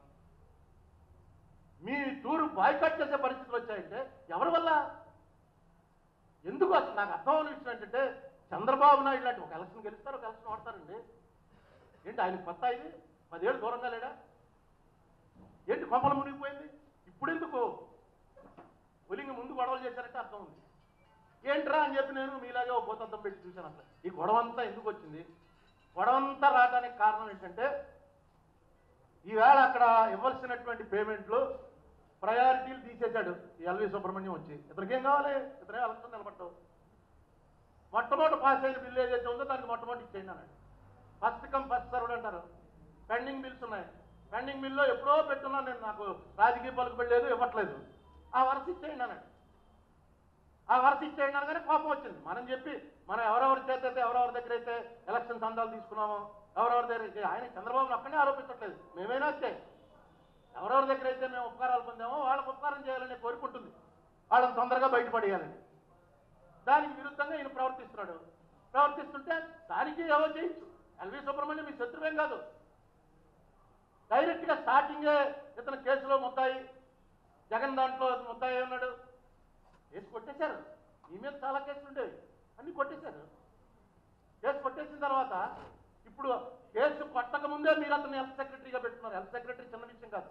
మీ టూర్ బాయ్కట్ చేసే పరిస్థితులు వచ్చాయంటే ఎవరి వల్ల ఎందుకు అసలు నాకు అర్థం అవ్వని విషయం ఏంటంటే చంద్రబాబు నాయుడు లాంటి ఒక ఎలక్షన్ గెలుస్తారు ఒక ఎలక్షన్ ఓడతారండి ఏంటి ఆయన కొత్త ఇది పదేళ్ళు దూరంగా లేడా ఏంటి కొంపలు మునిగిపోయింది ఇప్పుడు ఎందుకు పులింగ ముందు గొడవలు చేశారంటే అర్థం ఉంది ఏంట్రా అని చెప్పి నేను మీలాగే ఓ భూతత్వం పెట్టి చూశాను అసలు ఈ గొడవ అంతా ఎందుకు వచ్చింది గొడవ అంతా రావడానికి కారణం ఏంటంటే ఈ ఈవేళ అక్కడ ఇవ్వాల్సినటువంటి పేమెంట్లు ప్రయారిటీలు తీసేశాడు ఈ ఎల్వి సుబ్రహ్మణ్యం వచ్చి ఇతనికి ఏం కావాలి ఇతనే ఎలక్షన్ నిలబడ్డావు మొట్టమొదటి పాస్ అయిన బిల్లు ఏదైతే ఉందో దానికి మొట్టమొదటి ఇచ్చేయండి అన్నాడు ఫస్ట్ కమ్ ఫస్ట్ సర్వ్డ్ అంటారు పెండింగ్ బిల్స్ ఉన్నాయి పెండింగ్ బిల్లో ఎప్పుడో పెట్టున్నా నేను నాకు రాజకీయ పలుకుబడలేదు ఇవ్వట్లేదు ఆ వరుస ఇచ్చేయండి అన్నాడు ఆ వరుస ఇచ్చేయండి అనగానే కోపం వచ్చింది మనం చెప్పి మనం ఎవరెవరి చేత అయితే ఎవరెవరి దగ్గర అయితే ఎలక్షన్ సందాలు తీసుకున్నామో ఎవరెవరి దగ్గర అయితే ఆయన చంద్రబాబు ఒక్కనే ఆరోపించట్లేదు మేమైనా వచ్చే ఎవరెవరి దగ్గర అయితే మేము ఉపకారాలు పొందామో వాళ్ళకు ఉపకారం చేయాలని కోరుకుంటుంది వాళ్ళని తొందరగా బయటపడేయాలని దానికి విరుద్ధంగా ఈయన ప్రవర్తిస్తున్నాడు ప్రవర్తిస్తుంటే దానికి ఎవరు చేయొచ్చు ఎల్వి సుబ్రహ్మణ్యం మీ శత్రువేం కాదు డైరెక్ట్గా స్టార్టింగే ఇతను కేసులో ముద్దాయి జగన్ దాంట్లో ముద్దాయి ఉన్నాడు కేసు కొట్టేశారు ఈ మీద చాలా కేసులు ఉండేవి అన్ని కొట్టేశారు కేసు కొట్టేసిన తర్వాత ఇప్పుడు కేసు కొట్టక ముందే మీరు అతను హెల్త్ సెక్రటరీగా పెట్టుకున్నారు హెల్త్ సెక్రటరీ చిన్న విషయం కాదు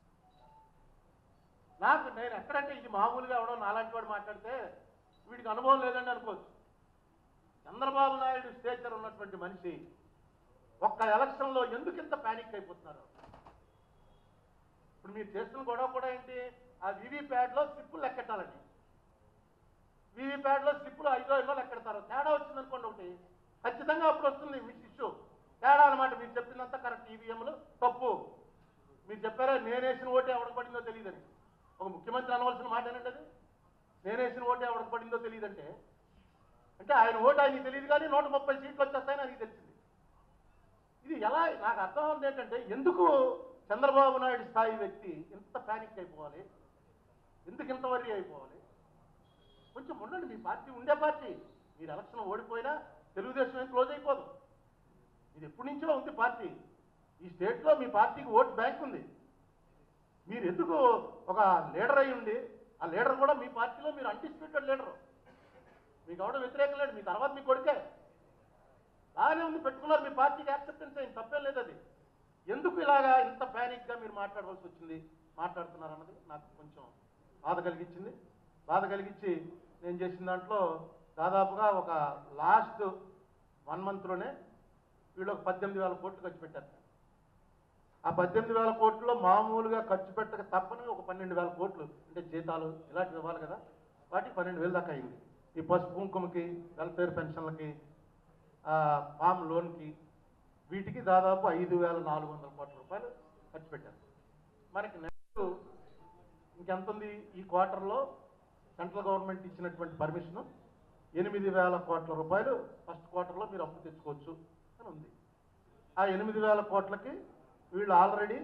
నాకు నేను ఎక్కడంటే ఇది మామూలుగా ఎవడో నాలాంటి వాడు మాట్లాడితే వీడికి అనుభవం లేదండి అనుకోవచ్చు చంద్రబాబు నాయుడు స్టేచర్ ఉన్నటువంటి మనిషి ఒక్క ఎలక్షన్లో ఎందుకు ఇంత ప్యానిక్ అయిపోతున్నారు ఇప్పుడు మీరు చేస్తున్న గొడవ కూడా ఏంటి ఆ వివిప్యాడ్లో స్లిప్పులు లెక్కెట్టాలండి వివిప్యాడ్లో స్లిప్పులు ఐదో ఐదో లెక్కెడతారు తేడా వచ్చింది అనుకోండి ఒకటి ఖచ్చితంగా అప్పుడు వస్తుంది మీ ఇష్యూ తేడా అనమాట మీరు చెప్పిందంతా కరెక్ట్ ఈవీఎంలు తప్పు మీరు చెప్పారా నేనేసిన ఓటు ఎవరికి పడిందో తెలియదని ఒక ముఖ్యమంత్రి అనవలసిన మాట ఏంటంటే అది నేనేసిన ఓటు ఎవరికి పడిందో తెలియదంటే అంటే ఆయన ఓటు ఆయనకి తెలియదు కానీ నూట ముప్పై సీట్లు వచ్చేస్తాయని ఆయనకి తెలిసింది ఇది ఎలా నాకు అర్థం అవుతుంది ఏంటంటే ఎందుకు చంద్రబాబు నాయుడు స్థాయి వ్యక్తి ఇంత ప్యానిక్ అయిపోవాలి ఎందుకు ఇంత వరి అయిపోవాలి కొంచెం ఉండండి మీ పార్టీ ఉండే పార్టీ మీరు ఎలక్షన్ ఓడిపోయినా తెలుగుదేశం ఏం క్లోజ్ అయిపోదు ఇది ఎప్పటి నుంచో ఉంది పార్టీ ఈ స్టేట్లో మీ పార్టీకి ఓట్ బ్యాంక్ ఉంది మీరు ఎందుకు ఒక లీడర్ అయి ఉండి ఆ లీడర్ కూడా మీ పార్టీలో మీరు అన్డిస్ప్యూటెడ్ లీడరు మీకు ఎవడో వ్యతిరేకం లేడు మీ తర్వాత మీ కొడుకే బాగానే ఉంది పెట్టుకున్నారు మీ పార్టీకి యాక్సెప్టెన్స్ అయింది తప్పేం లేదు అది ఎందుకు ఇలాగా ఇంత ప్యానిక్గా మీరు మాట్లాడవలసి వచ్చింది మాట్లాడుతున్నారు అన్నది నాకు కొంచెం బాధ కలిగించింది బాధ కలిగించి నేను చేసిన దాంట్లో దాదాపుగా ఒక లాస్ట్ వన్ మంత్లోనే వీళ్ళు ఒక పద్దెనిమిది వేల కోట్లు ఖర్చు పెట్టారు ఆ పద్దెనిమిది వేల కోట్లలో మామూలుగా ఖర్చు పెట్టక తప్పని ఒక పన్నెండు వేల కోట్లు అంటే జీతాలు ఇలాంటివి ఇవ్వాలి కదా వాటికి పన్నెండు వేలు దాకా అయింది ఈ పసుపు కుంకుమకి వెల్ఫేర్ పెన్షన్లకి ఆ, ఫామ్ లోన్కి వీటికి దాదాపు ఐదు వేల నాలుగు వందల కోట్ల రూపాయలు ఖర్చు పెట్టారు మనకి నెక్స్ట్ ఇంకెంత ఉంది ఈ క్వార్టర్లో సెంట్రల్ గవర్నమెంట్ ఇచ్చినటువంటి పర్మిషన్ ఎనిమిది వేల కోట్ల రూపాయలు ఫస్ట్ క్వార్టర్లో మీరు అప్పు తెచ్చుకోవచ్చు అని ఉంది ఆ ఎనిమిది వేల కోట్లకి వీళ్ళు ఆల్రెడీ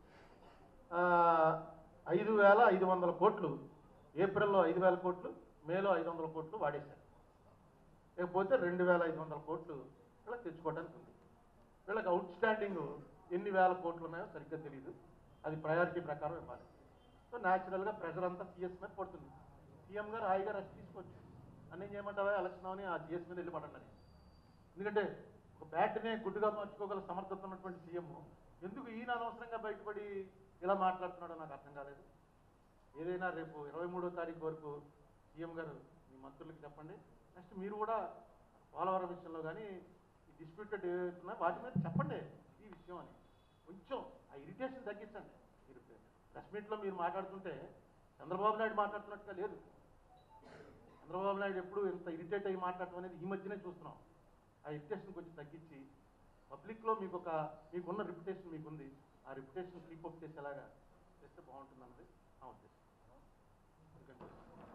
ఐదు వేల ఐదు వందల కోట్లు ఏప్రిల్లో ఐదు వేల కోట్లు మేలో ఐదు వందల కోట్లు వాడేశారు లేకపోతే రెండు వేల ఐదు వందల కోట్లు వీళ్ళకి తెచ్చుకోవడానికి ఉంది వీళ్ళకి అవుట్ స్టాండింగ్ ఎన్ని వేల కోట్లు ఉన్నాయో సరిగ్గా తెలియదు అది ప్రయారిటీ ప్రకారం ఇవ్వాలి సో న్యాచురల్గా ప్రెషర్ అంతా సీఎస్ మీద పడుతుంది సీఎం గారు హాయిగా రెస్ట్ తీసుకోవచ్చు అన్నీ చేయమంటావా ఎలక్షన్ అని ఆ సీఎస్ మీద వెళ్ళి పడండి అని. ఎందుకంటే ఒక బ్యాట్నే గుడ్డుగా మార్చుకోగల సమర్థత ఉన్నటువంటి సీఎం ఎందుకు ఈయన అనవసరంగా బయటపడి ఇలా మాట్లాడుతున్నాడో నాకు అర్థం కాలేదు ఏదైనా రేపు ఇరవై మూడో తారీఖు వరకు సీఎం గారు మీ మంత్రులకి చెప్పండి నెక్స్ట్ మీరు కూడా పోలవరం విషయంలో కానీ ఈ డిస్ప్యూటెడ్ ఏవైతున్నా వాటి మీద చెప్పండి ఈ విషయం అని కొంచెం ఆ ఇరిటేషన్ తగ్గించండి మీరు ప్రెస్ మీట్లో మీరు మాట్లాడుతుంటే చంద్రబాబు నాయుడు మాట్లాడుతున్నట్టుగా లేదు చంద్రబాబు నాయుడు ఎప్పుడు ఇంత ఇరిటేట్ అయ్యి మాట్లాడటం అనేది ఈ మధ్యనే చూస్తున్నాం ఆ ఇరిటేషన్ కొంచెం తగ్గించి పబ్లిక్లో మీకు ఒక మీకున్న రిప్యుటేషన్ మీకుంది ఆ రిప్యుటేషన్ కీప్ అప్ చేసేలాగా చేస్తే బాగుంటుంది అన్నది నా ఉద్దేశం ఎందుకంటే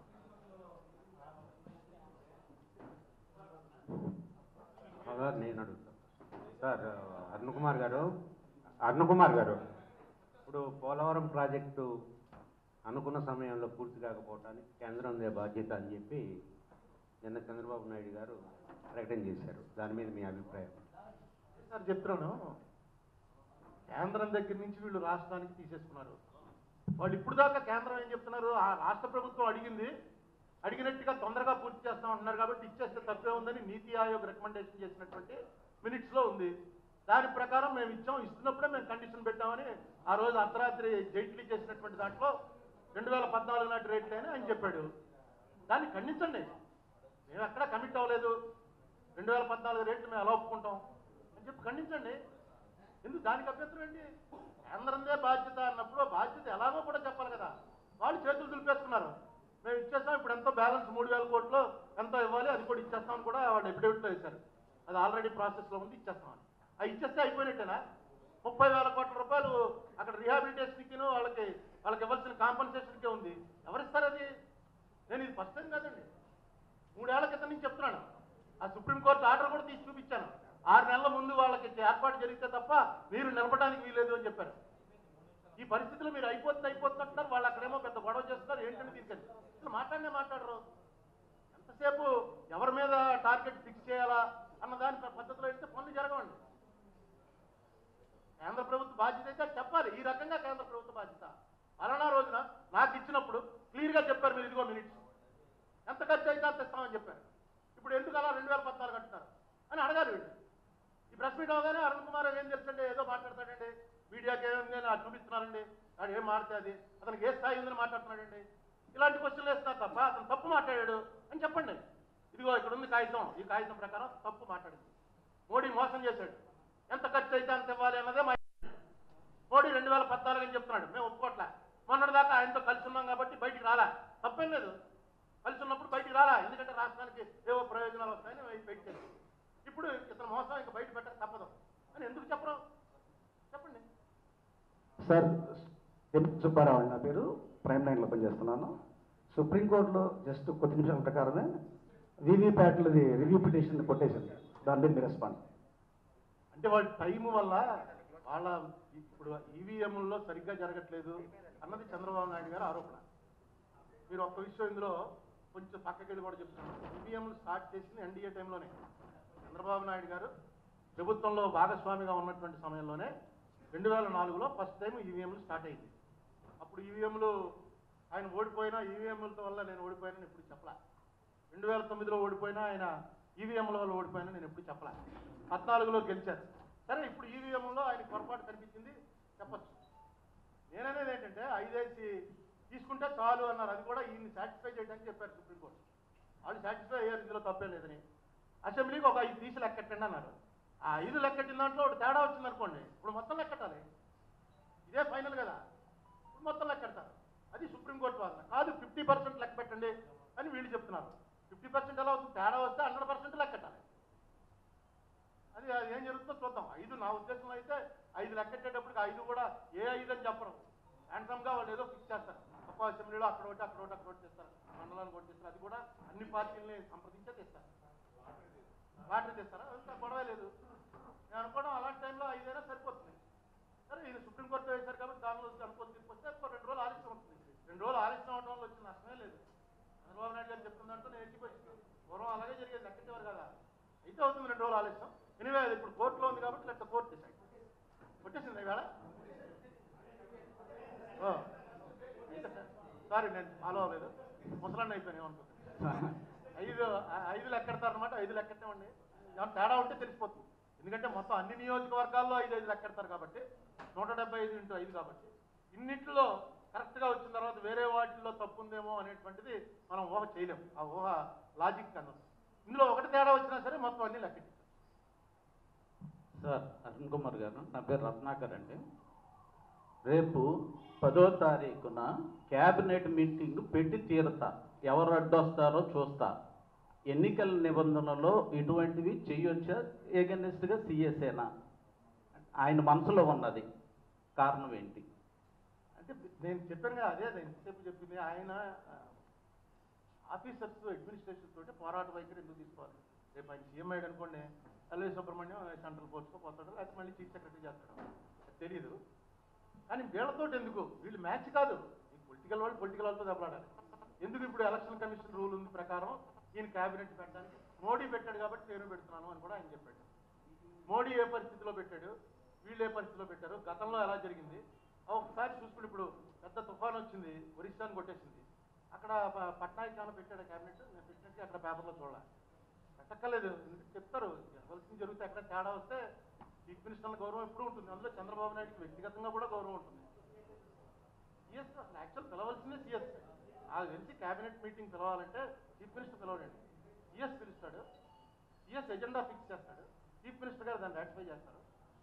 సార్ నేను అడుగుతాను సార్ అరుణ్ కుమార్ గారు అరుణ్ కుమార్ గారు ఇప్పుడు పోలవరం ప్రాజెక్టు అనుకున్న సమయంలో పూర్తి కాకపోవటానికి కేంద్రం దే బాధ్యత అని చెప్పి నిన్న చంద్రబాబు నాయుడు గారు ప్రకటన చేశారు దాని మీద మీ అభిప్రాయం సార్ చెప్తున్నాను కేంద్రం దగ్గర నుంచి వీళ్ళు రాష్ట్రానికి తీసేసుకున్నారు వాళ్ళు ఇప్పుడు దాకా కేంద్రం ఏం చెప్తున్నారు ఆ రాష్ట్ర ప్రభుత్వం అడిగింది అడిగినట్టుగా తొందరగా పూర్తి చేస్తాం అంటున్నారు కాబట్టి ఇచ్చేస్తే తప్పే ఉందని నీతి ఆయోగ్ రికమెండేషన్ చేసినటువంటి మినిట్స్ లో ఉంది దాని ప్రకారం మేము ఇచ్చాం ఇస్తున్నప్పుడే మేము కండిషన్ పెట్టామని ఆ రోజు అర్ధరాత్రి జైట్లీ చేసినటువంటి దాంట్లో రెండు వేల పద్నాలుగు నాటి రేట్లే అని ఆయన చెప్పాడు దాన్ని ఖండించండి మేము ఎక్కడ కమిట్ అవ్వలేదు రెండు వేల పద్నాలుగు రేట్లు మేము ఎలా ఒప్పుకుంటాం అని చెప్పి ఖండించండి ఎందుకు దానికి అభ్యంతరం ఏంటి కేంద్రందే బాధ్యత అన్నప్పుడు ఆ బాధ్యత ఎలాగో కూడా చెప్పాలి కదా వాళ్ళు చేతులు దులిపేసుకున్నారు మేము ఇచ్చేస్తాం ఇప్పుడు ఎంతో బ్యాలెన్స్ మూడు వేల కోట్లు ఎంతో ఇవ్వాలి అది కూడా ఇచ్చేస్తామని కూడా వాళ్ళు ఎఫిడేవిట్లో వేశారు అది ఆల్రెడీ ప్రాసెస్లో ఉంది ఇచ్చేస్తామని అది ఇచ్చేస్తే అయిపోయినట్టేనా ముప్పై వేల కోట్ల రూపాయలు అక్కడ రిహాబిలిటేషన్కి వాళ్ళకి వాళ్ళకి ఇవ్వాల్సిన కాంపన్సేషన్కే ఉంది ఎవరిస్తారు అది నేను ఇది ఫస్ట్ టైం కాదండి మూడేళ్ల క్రితం నుంచి చెప్తున్నాను ఆ సుప్రీంకోర్టు ఆర్డర్ కూడా తీసి చూపించాను ఆరు నెలల ముందు వాళ్ళకి ఏర్పాటు జరిగితే తప్ప మీరు నిలపడానికి వీలేదు అని చెప్పారు ఈ పరిస్థితిలో మీరు అయిపోతుంది అయిపోతుంది అంటున్నారు వాళ్ళు అక్కడేమో పెద్ద గొడవ చేస్తున్నారు ఏంటంటే తీసుకెళ్ళి అసలు మాట్లాడినే మాట్లాడరు ఎంతసేపు ఎవరి మీద టార్గెట్ ఫిక్స్ చేయాలా అన్న దాని ప- పద్ధతిలో ఇస్తే పనులు జరగవండి కేంద్ర ప్రభుత్వ బాధ్యత అయితే అది చెప్పాలి ఈ రకంగా కేంద్ర ప్రభుత్వ బాధ్యత అలానా రోజున నాకు ఇచ్చినప్పుడు క్లియర్గా చెప్పారు మీరు ఇదిగో మినిట్స్ ఎంత ఖర్చు అయితే అంత ఇస్తామని చెప్పారు ఇప్పుడు ఎందుకు అలా రెండు వేల పద్నాలుగు అంటున్నారు అని అడగాలి వీళ్ళు ఈ ప్రెస్ మీట్ అవగానే అరుణ్ కుమార్ ఏం తెలుసండి ఏదో మాట్లాడతాడండి మీడియాకి ఏముంది అని అది చూపిస్తున్నారండి వాడు ఏం మాట్లాడేది అతనికి ఏ స్థాయి ఉందని మాట్లాడుతున్నాడండి ఇలాంటి క్వశ్చన్లు వేస్తున్నారు తప్ప అతను తప్పు మాట్లాడాడు అని చెప్పండి ఇదిగో ఇక్కడ ఉంది కాగితం ఈ కాగితం ప్రకారం తప్పు మాట్లాడింది మోడీ మోసం చేశాడు ఎంత ఖర్చు అయితే అంత ఇవ్వాలి అన్నదే మా మోడీ రెండు వేల పద్నాలుగు అని చెప్తున్నాడు మేము ఒప్పుకోట్లే మొన్నటిదాకా ఆయనతో కలిసి ఉన్నాం కాబట్టి బయటికి రాలా తప్పేం లేదు కలిసి ఉన్నప్పుడు బయటికి రాలా ఎందుకంటే రాష్ట్రానికి ఏవో ప్రయోజనాలు వస్తాయని బయట పెట్టారు ఇప్పుడు ఇతను మోసం ఇంకా బయట పెట్టక తప్పదు అని ఎందుకు చెప్పరు చెప్పండి సార్ ఎం సుబ్బారావు అండి నా పేరు ప్రైమ్ లైన్లో పనిచేస్తున్నాను సుప్రీంకోర్టులో జస్ట్ కొద్ది నిమిషాల ప్రకారమే వీవీప్యాట్లది రివ్యూ పిటిషన్ కొట్టేసింది దాని మీద మీ రెస్పాండ్ అంటే వాళ్ళ టైం వల్ల వాళ్ళ ఇప్పుడు ఈవీఎంల్లో సరిగ్గా జరగట్లేదు అన్నది చంద్రబాబు నాయుడు గారి ఆరోపణ మీరు ఒక్క విషయం ఇందులో కొంచెం పక్కకి వెళ్ళి కూడా చెప్తున్నాను ఈవీఎంలు స్టార్ట్ చేసింది ఎన్డీఏ టైంలోనే చంద్రబాబు నాయుడు గారు ప్రభుత్వంలో భాగస్వామిగా ఉన్నటువంటి సమయంలోనే రెండు వేల నాలుగులో ఫస్ట్ టైం ఈవీఎంలు స్టార్ట్ అయింది అప్పుడు ఈవీఎంలు ఆయన ఓడిపోయినా ఈవీఎంల వల్ల నేను ఓడిపోయానని ఎప్పుడు చెప్పలా రెండు వేల తొమ్మిదిలో ఓడిపోయినా ఆయన ఈవీఎంల వల్ల ఓడిపోయినా నేను ఎప్పుడు చెప్పలా పద్నాలుగులో గెలిచారు సరే ఇప్పుడు ఈవీఎంలో ఆయన పొరపాటు కనిపించింది చెప్పచ్చు నేననేది ఏంటంటే ఐదేసి తీసుకుంటే చాలు అన్నారు అది కూడా ఈయన్ని సాటిస్ఫై చేయడానికి చెప్పారు సుప్రీంకోర్టు వాళ్ళు సాటిస్ఫై అయ్యారు ఇందులో తప్పే లేదని అసెంబ్లీకి ఒక ఐదు తీసి లెక్కెట్టండి అన్నారు ఆ ఐదు లెక్కెట్టిన దాంట్లో ఒకటి తేడా వచ్చింది అనుకోండి ఇప్పుడు మొత్తం లెక్కెట్టాలి ఇదే ఫైనల్ కదా ఇప్పుడు మొత్తం లెక్కెడతారు అది సుప్రీంకోర్టు వాదన కాదు ఫిఫ్టీ పర్సెంట్ లెక్క పెట్టండి అని వీళ్ళు చెప్తున్నారు ఫిఫ్టీ పర్సెంట్ ఎలా అవుతుంది తేడా వస్తే హండ్రెడ్ పర్సెంట్ లెక్కెట్టాలి అది అది ఏం జరుగుతుందో చూద్దాం ఐదు నా ఉద్దేశంలో అయితే ఐదు లెక్కెట్టేటప్పటికి ఐదు కూడా ఏ ఐదు అని చెప్పరు హ్యాండ్సమ్ గా వాళ్ళు ఏదో ఫిక్స్ చేస్తారు తప్ప అసెంబ్లీలో అక్కడ ఒకటి అక్కడ ఒకటి అక్కడ ఒకటి చేస్తారు మండలానికి ఒకటి చేస్తారు అది కూడా అన్ని పార్టీలని సంప్రదించే తెస్తారు వాటర్ తెస్తారా అంత గొడవ లేదు నేను అనుకోవడం అలాంటి టైంలో ఐదైనా సరిపోతుంది సరే ఇది సుప్రీంకోర్టు వేశారు కాబట్టి దానిలో అనుకోని తీసుకొస్తే ఒక రెండు రోజులు ఆలస్యం అవుతుంది రెండు రోజులు ఆలస్యం అవడం వల్ల వచ్చిన నష్టమే లేదు చంద్రబాబు నాయుడు గారు చెప్తుందంటూ నేను ఎక్కిపోయింది పూర్వం అలాగే జరిగేది లెక్కెట్టేవారు కదా అయితే అవుతుంది రెండు రోజులు ఆలస్యం ఎనివే అది ఇప్పుడు కోర్టులో ఉంది కాబట్టి లెక్క కోర్టు డిసైడ్ కొట్టేసింది ఇవాళ ఓ. సారీ నేను ఫాలో అవ్వలేదు ముసలాన్ని అయిపోయాను ఏమనుకుంటున్నాను ఐదు ఆ- ఐదు లెక్కెడతారనమాట ఐదు లెక్కెట్టామండి ఏమన్నా తేడా ఉంటే తెలిసిపోతుంది ఎందుకంటే మొత్తం అన్ని నియోజకవర్గాల్లో ఐదు ఐదు లెక్కెడతారు కాబట్టి నూట డెబ్బై ఐదు ఇంటూ ఐదు కాబట్టి ఇన్నిట్లో కరెక్ట్గా వచ్చిన తర్వాత వేరే వాటిల్లో తప్పు ఉందేమో అనేటువంటిది మనం ఊహ చేయలేం ఆ ఊహ లాజిక్ అన్నది ఇందులో ఒకటి తేడా వచ్చినా సరే మొత్తం అన్ని లెక్కెట్టించాం సార్ అరుణ్ కుమార్ గారు నా పేరు రత్నాకర్ అండి రేపు పదో తారీఖున క్యాబినెట్ మీటింగ్ పెట్టి తీరుతా ఎవరు అడ్డొస్తారో చూస్తా ఎన్నికల నిబంధనలో ఇటువంటివి చేయొచ్చా ఏగనిస్ట్గా సీఎస్ఏనా ఆయన మనసులో ఉన్నది కారణం ఏంటి అంటే నేను చెప్పాను కదా అదే నేను ఇంతసేపు చెప్పింది ఆయన ఆఫీసర్స్ అడ్మినిస్ట్రేషన్ తోటి పోరాట వైఖరి ఎందుకు తీసుకోవాలి రేపు ఆయన సీఎం అయ్యాడు అనుకోండి ఎల్వి సుబ్రహ్మణ్యం సెంట్రల్ పోస్ట్కో పోతాడు లేకపోతే మళ్ళీ చీఫ్ సెక్రటరీ చేస్తాడు అది తెలియదు కానీ వీళ్ళతో ఎందుకు వీళ్ళు మ్యాచ్ కాదు ఈ పొలిటికల్ వాళ్ళు పొలిటికల్ వాళ్ళతో దెబ్బలాడాలి ఎందుకు ఇప్పుడు ఎలక్షన్ కమిషన్ రూల్ ఉంది ప్రకారం ఈయన క్యాబినెట్ పెట్టడానికి మోడీ పెట్టాడు కాబట్టి నేను పెడుతున్నాను అని కూడా ఆయన చెప్పాడు మోడీ ఏ పరిస్థితిలో పెట్టాడు వీళ్ళు ఏ పరిస్థితిలో పెట్టారు గతంలో ఎలా జరిగింది ఆ ఒకసారి చూసుకుని ఇప్పుడు పెద్ద తుఫాన్ వచ్చింది ఒరిస్సాని కొట్టేసింది అక్కడ ప- పట్నాయక్ ఏమైనా పెట్టాడు క్యాబినెట్ నేను పెట్టినట్టు అక్కడ పేపర్లో చూడాలి పెట్టక్కర్లేదు ఎందుకంటే చెప్తారు జరగాల్సింది జరిగితే ఎక్కడ తేడా వస్తే చీఫ్ మినిస్టర్ల గౌరవం ఎప్పుడూ ఉంటుంది అందులో చంద్రబాబు నాయుడుకి వ్యక్తిగతంగా కూడా గౌరవం ఉంటుంది సిఎస్ అసలు యాక్చువల్ పిలవాల్సిందే సిఎస్ నాకు తెలిసి క్యాబినెట్ మీటింగ్ పిలవాలంటే చీఫ్ మినిస్టర్ పిలవడండి సిఎస్ పిలుస్తాడు సిఎస్ ఎజెండా ఫిక్స్ చేస్తాడు చీఫ్ మినిస్టర్ గారు దాన్ని రాటిఫై చేస్తారు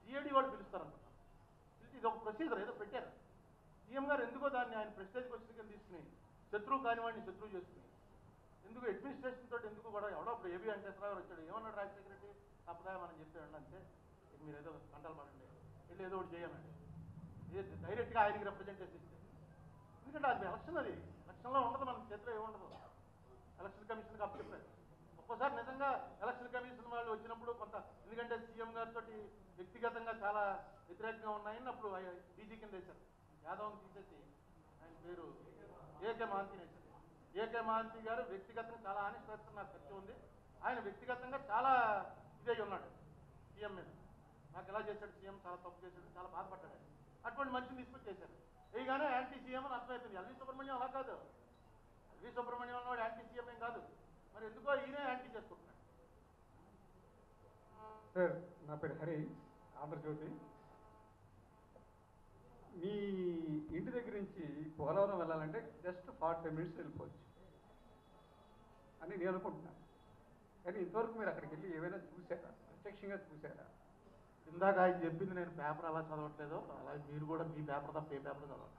సిఐడి వాళ్ళు పిలుస్తారనుకుంటా పిలిచి ఇది ఒక ప్రొసీజర్ ఏదో పెట్టారు సీఎం గారు ఎందుకో దాన్ని ఆయన ప్రెస్టేజ్కి వచ్చిన కింద తీసుకుని శత్రువు కానివాడిని శత్రువు చేసుకుని ఎందుకు అడ్మినిస్ట్రేషన్ తోటి ఎందుకు కూడా ఎవడో అప్పుడు ఏబీ వెంకటేశ్వరరావు గారు వచ్చాడు ఏమన్నాడు రాజశేఖర రెడ్డి తప్పదా మనం చెప్పాడు అంతే ఇక మీరు ఏదో కంటలు పడండి వెళ్ళి ఏదో ఒకటి చేయమని ఇది డైరెక్ట్గా ఆయనకి రిప్రజెంటేషన్ ఇస్తే ఎందుకంటే అది ఎలక్షన్ అది ఎలక్షన్లో ఉండదు మన చేతిలో ఏముండదు ఎలక్షన్ కమిషన్కి అప్పచెప్పారు ఒక్కోసారి నిజంగా ఎలక్షన్ కమిషన్ వాళ్ళు వచ్చినప్పుడు కొంత ఎందుకంటే సీఎం గారితో వ్యక్తిగతంగా చాలా వ్యతిరేకంగా ఉన్నాయని అప్పుడు డీజీ కింద వేశారు యాదవ్ని తీసేసి ఆయన పేరు ఏకే మహంతిని వేశారు ఏకే మహంతి గారు వ్యక్తిగతంగా చాలా ఆనెస్ట్ పర్సన్ నాకు ఖర్చు ఉంది ఆయన వ్యక్తిగతంగా చాలా ఇదై ఉన్నాడు సీఎం మీద నాకు ఎలా చేశాడు సీఎం చాలా తప్పు చేశాడు చాలా బాధపడ్డాడు ఆయన. అటువంటి మనిషిని తీసుకొచ్చి చేశారు వేయగానే యాంటీ సీఎం అని అర్థమవుతుంది ఎల్వి సుబ్రహ్మణ్యం అలా కాదు ఎల్వి సుబ్రహ్మణ్యం అన్నవాడు యాంటీ సీఎం ఏం కాదు మరి ఎందుకో ఈయనే యాంటీ చేసుకుంటున్నాడు సార్ నా పేరు హరి ఆంధ్రజ్యోతి మీ ఇంటి దగ్గర నుంచి పోలవరం వెళ్ళాలంటే జస్ట్ ఫార్టీ ఫైవ్ మినిట్స్ వెళ్ళిపోవచ్చు అని నేను అనుకుంటున్నాను కానీ ఇంతవరకు మీరు అక్కడికి వెళ్ళి ఏమైనా చూసారా ప్రత్యక్షంగా చూసారా ఇందాక ఆయన చెప్పింది నేను పేపర్ అలా చదవట్లేదు అలాగే మీరు కూడా మీ పేపర్ తప్ప ఏ పేపర్ చదవాలి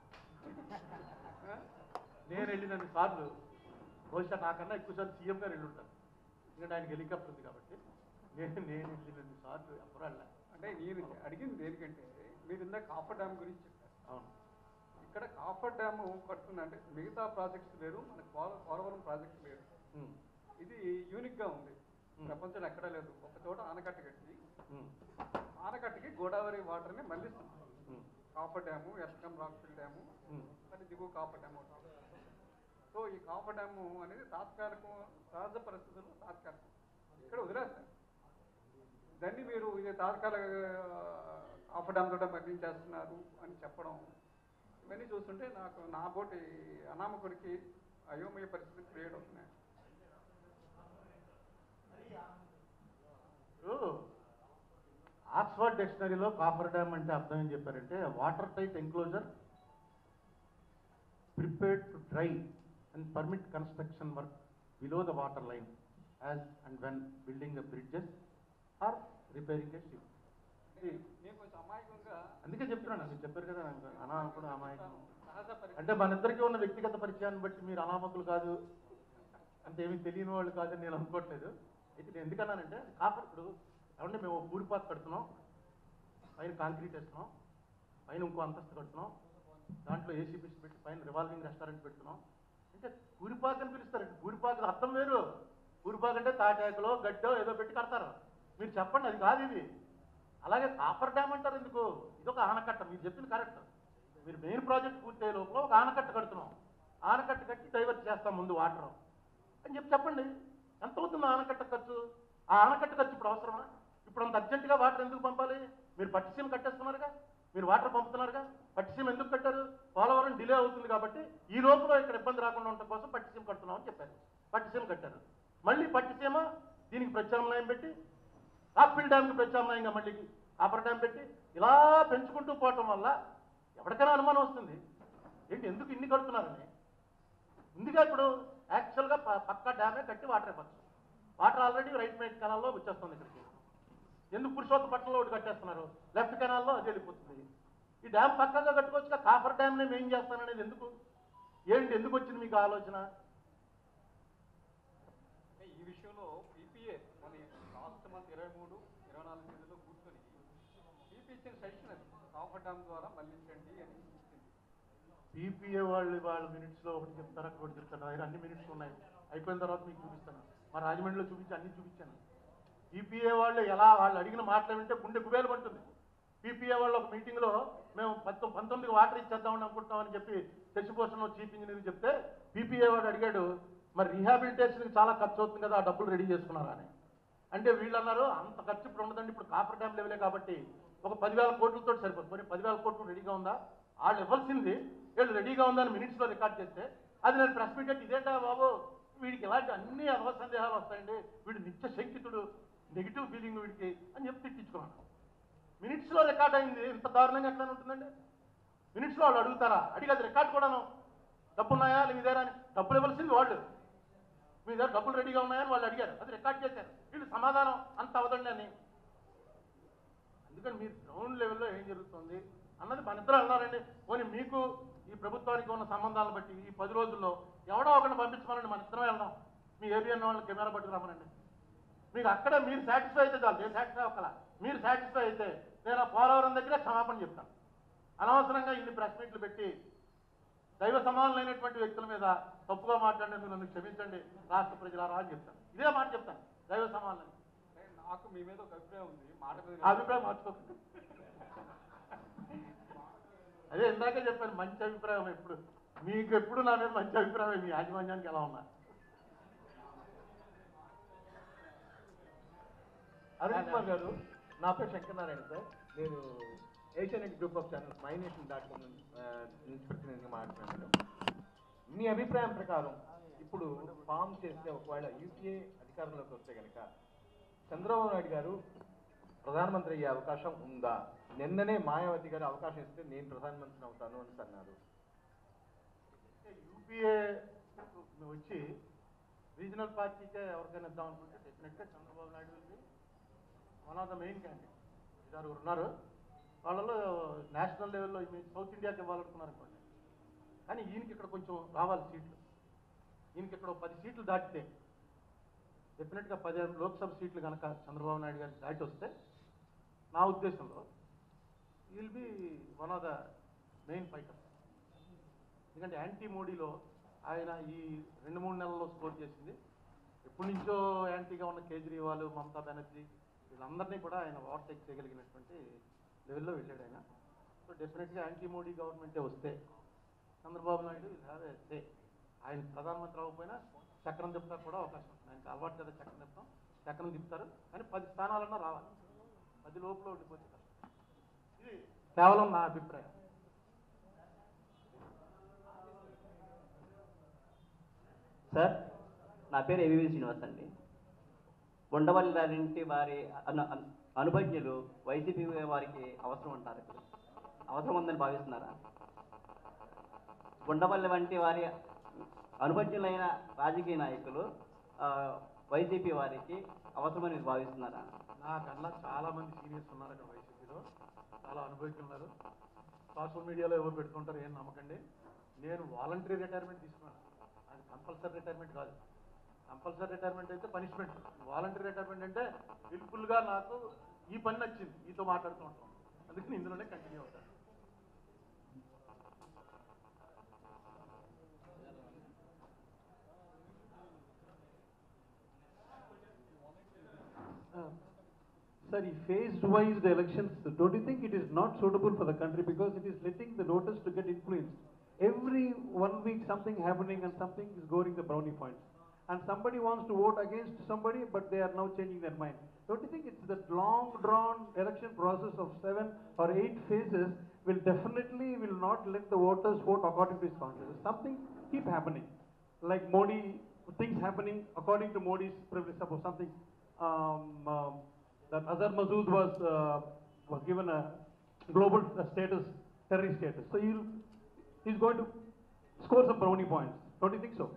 నేను వెళ్ళినన్ని సార్లు బహుశా నాకన్నా ఎక్కువసార్లు సీఎం గారు వెళ్ళుంటారు ఎందుకంటే ఆయనకి హెలికాప్టర్ ఉంది కాబట్టి నేను నేను వెళ్ళినన్ని సార్లు ఎవరు వెళ్ళా అంటే నేను అడిగింది దేనికంటే మీరు ఇందాక కాఫర్ డ్యామ్ గురించి చెప్పారు అవును ఇక్కడ కాఫర్ డ్యామ్ కట్టుకున్న అంటే మిగతా ప్రాజెక్ట్స్ వేరు మన పోల- పోలవరం ప్రాజెక్ట్ వేరు ఉమ్, ఇది యూనిక్గా ఉంది Hmm. ప్రపంచంలో ఎక్కడా లేదు ఒక చోట ఆనకట్ట కట్టి ఉమ్, ఆనకట్టకి గోదావరి వాటర్ని మళ్ళిస్తున్నాం ఉమ్, కాపర్ డ్యాము ఎస్కం రాక్ఫిల్ డ్యాము ఉమ్, మరి దిగువ కాపర్ డ్యామ్ ఒకటి సో ఈ కాపర్ డ్యాము అనేది తాత్కాలికం సహజ పరిస్థితుల్లో తాత్కాలికం ఇక్కడ వదిలేస్తారు దాన్ని మీరు ఇది తాత్కాలిక కాపర్ డ్యామ్ తోట మళ్లించేస్తున్నారు అని చెప్పడం ఇవన్నీ చూస్తుంటే నాకు నా బోటి అనామకుడికి అయోమయ పరిస్థితి క్రియేట్ అవుతున్నాయి ఇప్పుడు ఆక్స్ఫర్డ్ డిక్షనరీలో కాఫర్ డ్యామ్ అంటే అర్థం ఏం చెప్పారంటే water tight enclosure prepared to dry and permit construction work below the water line as and when building the bridges or repairing a ship ఇది నేను కొంచెం అమాయకంగా అందుకే చెప్తున్నాను మీరు చెప్పారు కదా నాకు అనా కూడా అమాయకం సహజ పరిస్థితి అంటే మన ఇద్దరికి ఉన్న వ్యక్తిగత పరిచయాన్ని బట్టి మీరు అనామకులు కాదు అంత ఏమీ తెలియని వాళ్ళు కాదని నేను అనుకోవట్లేదు అయితే నేను ఎందుకన్నానంటే కాపర్ ఇప్పుడు ఏమంటే మేము పూరిపాత కడుతున్నాం పైన కాంక్రీట్ వేస్తున్నాం పైన ఇంకో అంతస్తు కడుతున్నాం దాంట్లో ఏసీ పిచ్చి పెట్టి పైన రివాల్వింగ్ రెస్టారెంట్ పెడుతున్నాం అంటే పూరిపాక అని పిలుస్తారండి పూరిపాక అర్థం వేరు పూరిపాక అంటే తాటాకులో గడ్డో ఏదో పెట్టి కడతారు మీరు చెప్పండి అది కాదు ఇది అలాగే కాపర్ డ్యామ్ అంటారు ఎందుకు ఇది ఒక ఆనకట్ట మీరు చెప్పింది కరెక్ట్ మీరు మెయిన్ ప్రాజెక్ట్ పూర్తయ్యే లోపల ఒక ఆనకట్ట కడుతున్నాం ఆనకట్ట కట్టి డైవర్ట్ చేస్తాం ముందు వాటర్ అని చెప్పి చెప్పండి ఎంత అవుతుంది ఆనకట్ట ఖర్చు ఆ ఆనకట్ట ఖర్చు ఇప్పుడు అవసరమా ఇప్పుడు అంత అర్జెంటుగా వాటర్ ఎందుకు పంపాలి మీరు పట్టిసీమ కట్టేస్తున్నారుగా మీరు వాటర్ పంపుతున్నారుగా పట్టిసీమ ఎందుకు కట్టారు పోలవరం డిలే అవుతుంది కాబట్టి ఈ లోపల ఇక్కడ ఇబ్బంది రాకుండా ఉండటం కోసం పట్టిసీమ కడుతున్నాం అని చెప్పారు పట్టిసీమ కట్టారు మళ్ళీ పట్టిసీమ దీనికి ప్రత్యామ్నాయం పెట్టి రాక్ఫిల్ డ్యామ్కి ప్రత్యామ్నాయంగా మళ్ళీ కాపర్ డ్యామ్ పెట్టి ఇలా పెంచుకుంటూ పోవటం వల్ల ఎవరికైనా అనుమానం వస్తుంది ఏంటి ఎందుకు ఇన్ని కడుతున్నారని ముందుగా ఇప్పుడు యాక్చువల్గా ప- పక్క డ్యామే కట్టి వాటర్ ఇవ్వచ్చు వాటర్ ఆల్రెడీ రైట్ మైట్ కెనాల్లో వచ్చేస్తుంది ఇక్కడికి ఎందుకు పురుషోత్తపట్నంలో ఒకటి కట్టేస్తున్నారు లెఫ్ట్ కెనాల్లో అది వెళ్ళిపోతుంది ఈ డ్యామ్ పక్కగా కట్టుకోవచ్చుగా కాపర్ డ్యామ్ నేను ఏం చేస్తాననేది ఎందుకు ఏంటి ఎందుకు వచ్చింది మీకు ఆలోచన అంటే ఈ విషయంలో పీపీఏ మన లాస్ట్ మంత్ ఇరవై మూడు ఇరవై నాలుగు తేదీలో కూర్చొని పీపీ ఇచ్చిన సజెషన్ అది కాఫర్ డ్యామ్ ద్వారా మళ్లించండి అని ఇచ్చింది పీపీఏ వాళ్ళు వాళ్ళ మినిట్స్లో ఒకటి చెప్తారు అక్కడ ఒకటి చెప్తారు దగ్గర అన్ని మినిట్స్ ఉన్నాయి అయిపోయిన తర్వాత మీకు చూపిస్తాను మా రాజమండ్రిలో చూపించి అన్ని చూపించాను పీపీఏ వాళ్ళు ఎలా వాళ్ళు అడిగిన మాటలు వింటే గుండె గుబేలు పడుతుంది పీపీఏ వాళ్ళు ఒక మీటింగ్లో మేము పంతొ పంతొమ్మిది వాటర్ ఇచ్చేద్దామని అనుకుంటున్నామని చెప్పి శశిభూషణ్ చీఫ్ ఇంజనీర్ చెప్తే పీపీఏ వాడు అడిగాడు మరి రీహాబిలిటేషన్కి చాలా ఖర్చు అవుతుంది కదా ఆ డబ్బులు రెడీ చేసుకున్నారా అని అంటే వీళ్ళు అన్నారు అంత ఖర్చు ఇప్పుడు ఉండదండి ఇప్పుడు కాపర్ డ్యామ్ లెవెలే కాబట్టి ఒక పదివేల కోట్లతో సరిపోతుంది మరి పదివేల కోట్లు రెడీగా ఉందా వాళ్ళు ఇవ్వాల్సింది వీళ్ళు రెడీగా ఉందని మినిట్స్లో రికార్డ్ చేస్తే అది నేను ప్రెస్ మీట్ అంటే ఇదేంటా బాబు వీడికి ఇలాంటి అన్ని అధవ సందేహాలు వస్తాయండి వీడు నిత్య శంకితుడు నెగిటివ్ ఫీలింగ్ వీడికి అని చెప్పి తిట్టించుకున్నాను మినిట్స్లో రికార్డ్ అయింది ఇంత దారుణంగా ఎక్కడ ఉంటుందండి మినిట్స్లో వాళ్ళు అడుగుతారా అడిగి అది రికార్డ్ కూడాను డబ్బు ఉన్నాయా మీ దగ్గర అని డబ్బులు ఇవ్వాల్సింది వాళ్ళు మీ దగ్గర డబ్బులు రెడీగా ఉన్నాయని వాళ్ళు అడిగారు అది రికార్డ్ చేశారు వీళ్ళు సమాధానం అంత అవదండి అని ఎందుకంటే మీరు గ్రౌండ్ లెవెల్లో ఏం జరుగుతుంది అన్నది మన ఇద్దరు అన్నారండి పోనీ మీకు ఈ ప్రభుత్వానికి ఉన్న సంబంధాలను బట్టి ఈ పది రోజుల్లో ఎవడో ఒకరిని పంపించమనండి మన ఇద్దరం వెళ్దాం మీ ఏబిఎన్ వాళ్ళని కెమెరా పట్టుకురామనండి మీకు అక్కడే మీరు సాటిస్ఫై అయితే చాలు నేను సాటిస్ఫై అవ్వకలా మీరు సాటిస్ఫై అయితే నేను ఆ పోలవరం దగ్గరే క్షమాపణ చెప్తాను అనవసరంగా ఇన్ని ప్రెస్ మీట్లు పెట్టి దైవ సమానులైనటువంటి వ్యక్తుల మీద తప్పుగా మాట్లాడినందుకు నన్ను క్షమించండి రాష్ట్ర ప్రజలారా అని చెప్తాను ఇదే మాట చెప్తాను దైవ సమానులని అంటే నాకు మీ మీద ఒక అభిప్రాయం ఉంది మాట మీద ఆ అభిప్రాయం మార్చుకోకండి అదే ఇందాకే చెప్పాను మంచి అభిప్రాయం ఎప్పుడు మీకు ఎప్పుడు నా మీద మంచి అభిప్రాయం మీ యాజమాన్యానికి ఎలా ఉన్నా అరుణ్ కుమార్ గారు నా పేరు శంకరనారాయణ సార్ నేను Asianet group of channels my nation dot com నుంచి ప్రతినిధిగా మాట్లాడుతున్నాను మీ అభిప్రాయం ప్రకారం ఇప్పుడు ఫామ్ చేస్తే ఒకవేళ యూపీఏ అధికారంలోకి వస్తే కనుక చంద్రబాబు నాయుడు గారు ప్రధానమంత్రి అయ్యే అవకాశం ఉందా నిన్ననే మాయావతి గారు అవకాశం ఇస్తే నేను ప్రధానమంత్రిని అవుతాను అని అన్నారు యూపీఏ వచ్చి రీజనల్ పార్టీకే ఎవరికైనా ఇద్దాం అనుకుంటే డెఫినెట్గా చంద్రబాబు నాయుడు వెళ్ళి one of the main candidate ఇద్దరు ఉన్నారు వాళ్ళలో నేషనల్ లెవెల్లో మీ సౌత్ ఇండియాకి ఇవ్వాలనుకున్నారు అనుకోండి కానీ ఈయనకి ఇక్కడ కొంచెం రావాలి సీట్లు ఈయనకి ఇక్కడ ఒక పది సీట్లు దాటితే డెఫినెట్గా పదిహేను లోక్సభ సీట్లు కనుక చంద్రబాబు నాయుడు గారికి దాటి వస్తే నా ఉద్దేశంలో will be one of the main fighters ఎందుకంటే యాంటీ మోడీలో ఆయన ఈ రెండు మూడు నెలల్లో స్కోర్ చేసింది ఎప్పటి నుంచో యాంటీగా ఉన్న కేజ్రీవాల్ మమతా బెనర్జీ వీళ్ళందరినీ కూడా ఆయన ఓవర్టేక్ చేయగలిగినటువంటి లెవెల్లో వెళ్ళాడు ఆయన సో డెఫినెట్గా యాంటీ మోడీ గవర్నమెంటే వస్తే Chandrababu Naidu will have a say ఆయన ప్రధానమంత్రి అవ్వకపోయినా చక్రం తిప్పుతారు కూడా అవకాశం ఉంది ఆయనకి అలవాటు కదా చక్రం తిప్పుతాం చక్రం తిప్పుతారు కానీ పది స్థానాలన్నా రావాలి పది లోపల ఉండిపోతే కష్టం ఇది కేవలం నా అభిప్రాయం సార్ నా పేరు ఏవివి శ్రీనివాస్ అండి ఉండవల్లి గారింటి వారి అను అను- అనుభజ్ఞులు వైసీపీ వారికి అవసరం అంటారు ఇప్పుడు అవసరం ఉందని భావిస్తున్నారా ఉండవల్లి వంటి వారి అనుభజ్ఞులైన రాజకీయ నాయకులు ఆ, వైసీపీ వారికి అవసరమని మీరు భావిస్తున్నారా నాకన్నా చాలా మంది సీనియర్స్ ఉన్నారు అక్కడ వైసీపీలో చాలా అనుభవించి ఉన్నారు సోషల్ మీడియాలో ఎవరు పెడుతుంటారు ఏం నమ్మకండి నేను వాలంటరీ రిటైర్మెంట్ తీసుకున్నాను అది కంపల్సరీ రిటైర్మెంట్ కాదు కంపల్సరీ రిటైర్మెంట్ అయితే పనిష్మెంట్ వాలంటరీ రిటైర్మెంట్ అంటే విల్ఫుల్గా నాకు ఈ పని నచ్చింది మీతో మాట్లాడుతూ ఉంటాం అందుకని ఇందులోనే కంటిన్యూ అవుతాను Sir, if phased wise the elections, don't you think it is not suitable for the country because it is letting the voters to get influenced? Every one week something happening and something is scoring the brownie points. And somebody wants to vote against somebody, but they are now changing their mind. Don't you think it's that long drawn election process of seven or eight phases will definitely will not let the voters vote according to his conscience. Something keep happening. Like Modi, things happening according to Modi's privilege, suppose something, um, um, that Azhar Masood was, uh, was given a global uh, status, terrorist status. So he'll, he's going to score some brownie points. Don't you think so?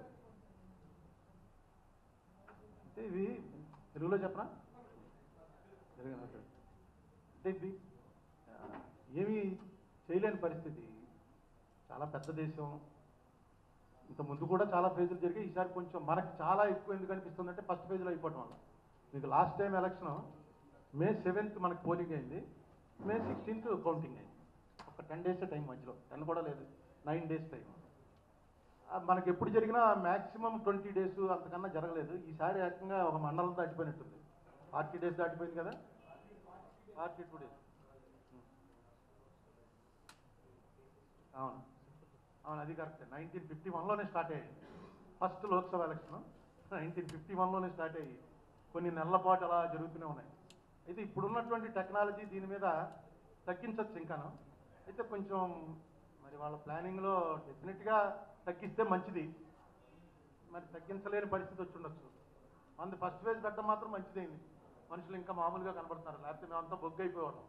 అంటే ఇవి తెలుగులో చెప్పనా తెలుగు నాకు. అంటే ఇది ఆ, ఏమీ చేయలేని పరిస్థితి చాలా పెద్ద దేశం ఇంత ముందు కూడా చాలా ఫేజులు జరిగాయి ఈసారి కొంచెం మనకి చాలా ఎక్కువ ఎందుకు అనిపిస్తుంది అంటే ఫస్ట్ ఫేజ్లో అయిపోవటం వల్ల మీకు last time election May seventh మనకు పోలింగ్ అయింది మే సిక్స్టీన్త్ కౌంటింగ్ అయింది ఒక టెన్ డేస్ టైం మధ్యలో టెన్ కూడా లేదు నైన్ డేస్ టైం ఆ, మనకి ఎప్పుడు జరిగినా మాక్సిమం ట్వంటీ డేస్ అంతకన్నా జరగలేదు ఈసారి ఏకంగా ఒక మండలం దాటిపోయినట్టుంది ఫార్టీ డేస్ దాటిపోయింది కదా ఫార్టీ టూ డేస్ అవును అవును అది కరెక్ట్ నైన్టీన్ ఫిఫ్టీ వన్లోనే స్టార్ట్ అయ్యాయి first Lok Sabha election nineteen fifty వన్లోనే స్టార్ట్ అయ్యి కొన్ని నెలల పాటు అలా జరుగుతూనే ఉన్నాయి అయితే ఇప్పుడున్నటువంటి టెక్నాలజీ దీని మీద తగ్గించవచ్చు ఇంకాను అయితే కొంచెం మరి వాళ్ళ ప్లానింగ్లో డెఫినెట్గా తగ్గిస్తే మంచిది మరి తగ్గించలేని పరిస్థితి వచ్చి ఉండొచ్చు అందు ఫస్ట్ ఫేజ్ పెట్టడం మాత్రం మంచిదైంది మనుషులు ఇంకా మామూలుగా కనబడుతున్నారు లేకపోతే మేమంతా బొగ్గు అయిపోయేవాళ్ళం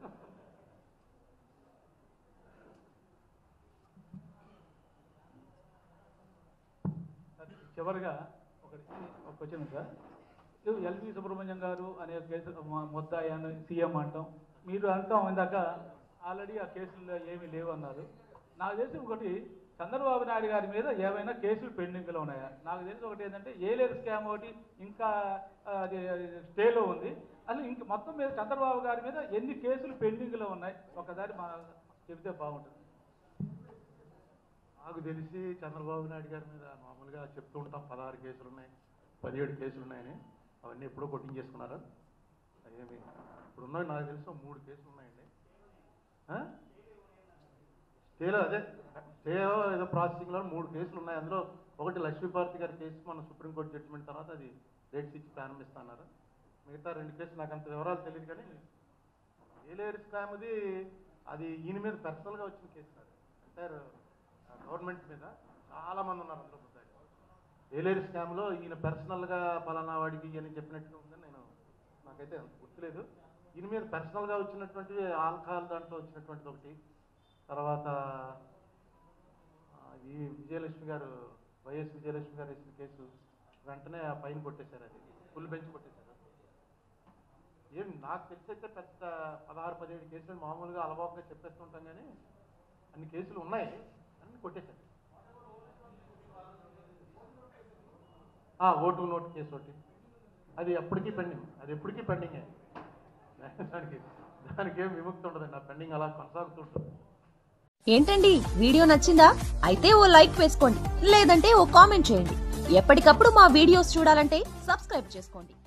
సార్, చివరిగా ఒకటి ఒక క్వశ్చన్ సార్ ఎల్వి సుబ్రహ్మణ్యం గారు అనే కేసు మ- ముద్దాయి అని సీఎం అంటాం మీరు అంటాం ఇందాక ఆల్రెడీ ఆ కేసులు ఏమీ లేవు అన్నారు నాకు తెలిసి ఒకటి చంద్రబాబు నాయుడు గారి మీద ఏమైనా కేసులు పెండింగ్లో ఉన్నాయా నాకు తెలిసి ఒకటి ఏంటంటే ఏలేరు స్కామ్ ఒకటి ఇంకా ఆ, అది స్టేలో ఉంది అసలు ఇంక మొత్తం మీద చంద్రబాబు గారి మీద ఎన్ని కేసులు పెండింగ్లో ఉన్నాయి ఒకసారి మా చెబితే బాగుంటుంది నాకు తెలిసి చంద్రబాబు నాయుడు గారి మీద మామూలుగా చెప్తూ ఉంటాం పదహారు కేసులు ఉన్నాయి పదిహేడు కేసులు ఉన్నాయని అవన్నీ ఎప్పుడో కొట్టించేసుకున్నారా అదేమి ఇప్పుడు ఉన్నాయి నాకు తెలిసి ఓ మూడు కేసులు ఉన్నాయండి ఆ? స్టేలో అదే స్టేలో ఏదో ప్రాసెసింగ్లో మూడు కేసులు ఉన్నాయి అందులో ఒకటి లక్ష్మీపార్తి గారి కేసు మన సుప్రీంకోర్టు జడ్జిమెంట్ తర్వాత అది డేట్స్ ఇచ్చి ప్రారంభిస్తున్నారు మిగతా రెండు కేసులు నాకు అంత వివరాలు తెలియదు కానీ ఏలేరు స్కామ్ది అది ఈయన మీద పర్సనల్గా వచ్చిన కేసు కాదు ఎంటైర్ గవర్నమెంట్ మీద చాలా మంది ఉన్నారు అందులో ముద్దాయిలు ఏలేరు స్కామ్లో ఈయన పర్సనల్గా పలానా వాడికి అని చెప్పినట్టుగా ఉందని నేను నాకైతే అంత గుర్తులేదు ఈయన మీద పర్సనల్గా వచ్చినటువంటి ఆల్కహాల్ దాంట్లో వచ్చినటువంటిది ఒకటి తర్వాత ఆ, ఈ విజయలక్ష్మి గారు వైఎస్ విజయలక్ష్మి గారు వేసిన కేసు వెంటనే ఆ పైన కొట్టేశారు అది ఫుల్ బెంచ్ కొట్టేశారు ఏం నాకు తెలిసి అయితే పెద్ద పదహారు పదిహేడు కేసులు మామూలుగా అలవాటుగా చెప్పేస్తుంటాం కానీ అన్ని కేసులు ఉన్నాయి అన్ని కొట్టేశారు ఆ, ఓటు నోటు కేసు ఒకటి అది ఎప్పటికీ పెండింగ్ అది ఎప్పటికీ పెండింగే దానికి దానికి ఏం విముక్తి ఉండదండి ఆ పెండింగ్ అలా కొనసాగుతుంటుంది ఏంటండి వీడియో నచ్చిందా అయితే ఓ లైక్ వేసుకోండి లేదంటే ఓ కామెంట్ చేయండి ఎప్పటికప్పుడు మా వీడియోస్ చూడాలంటే సబ్స్క్రైబ్ చేసుకోండి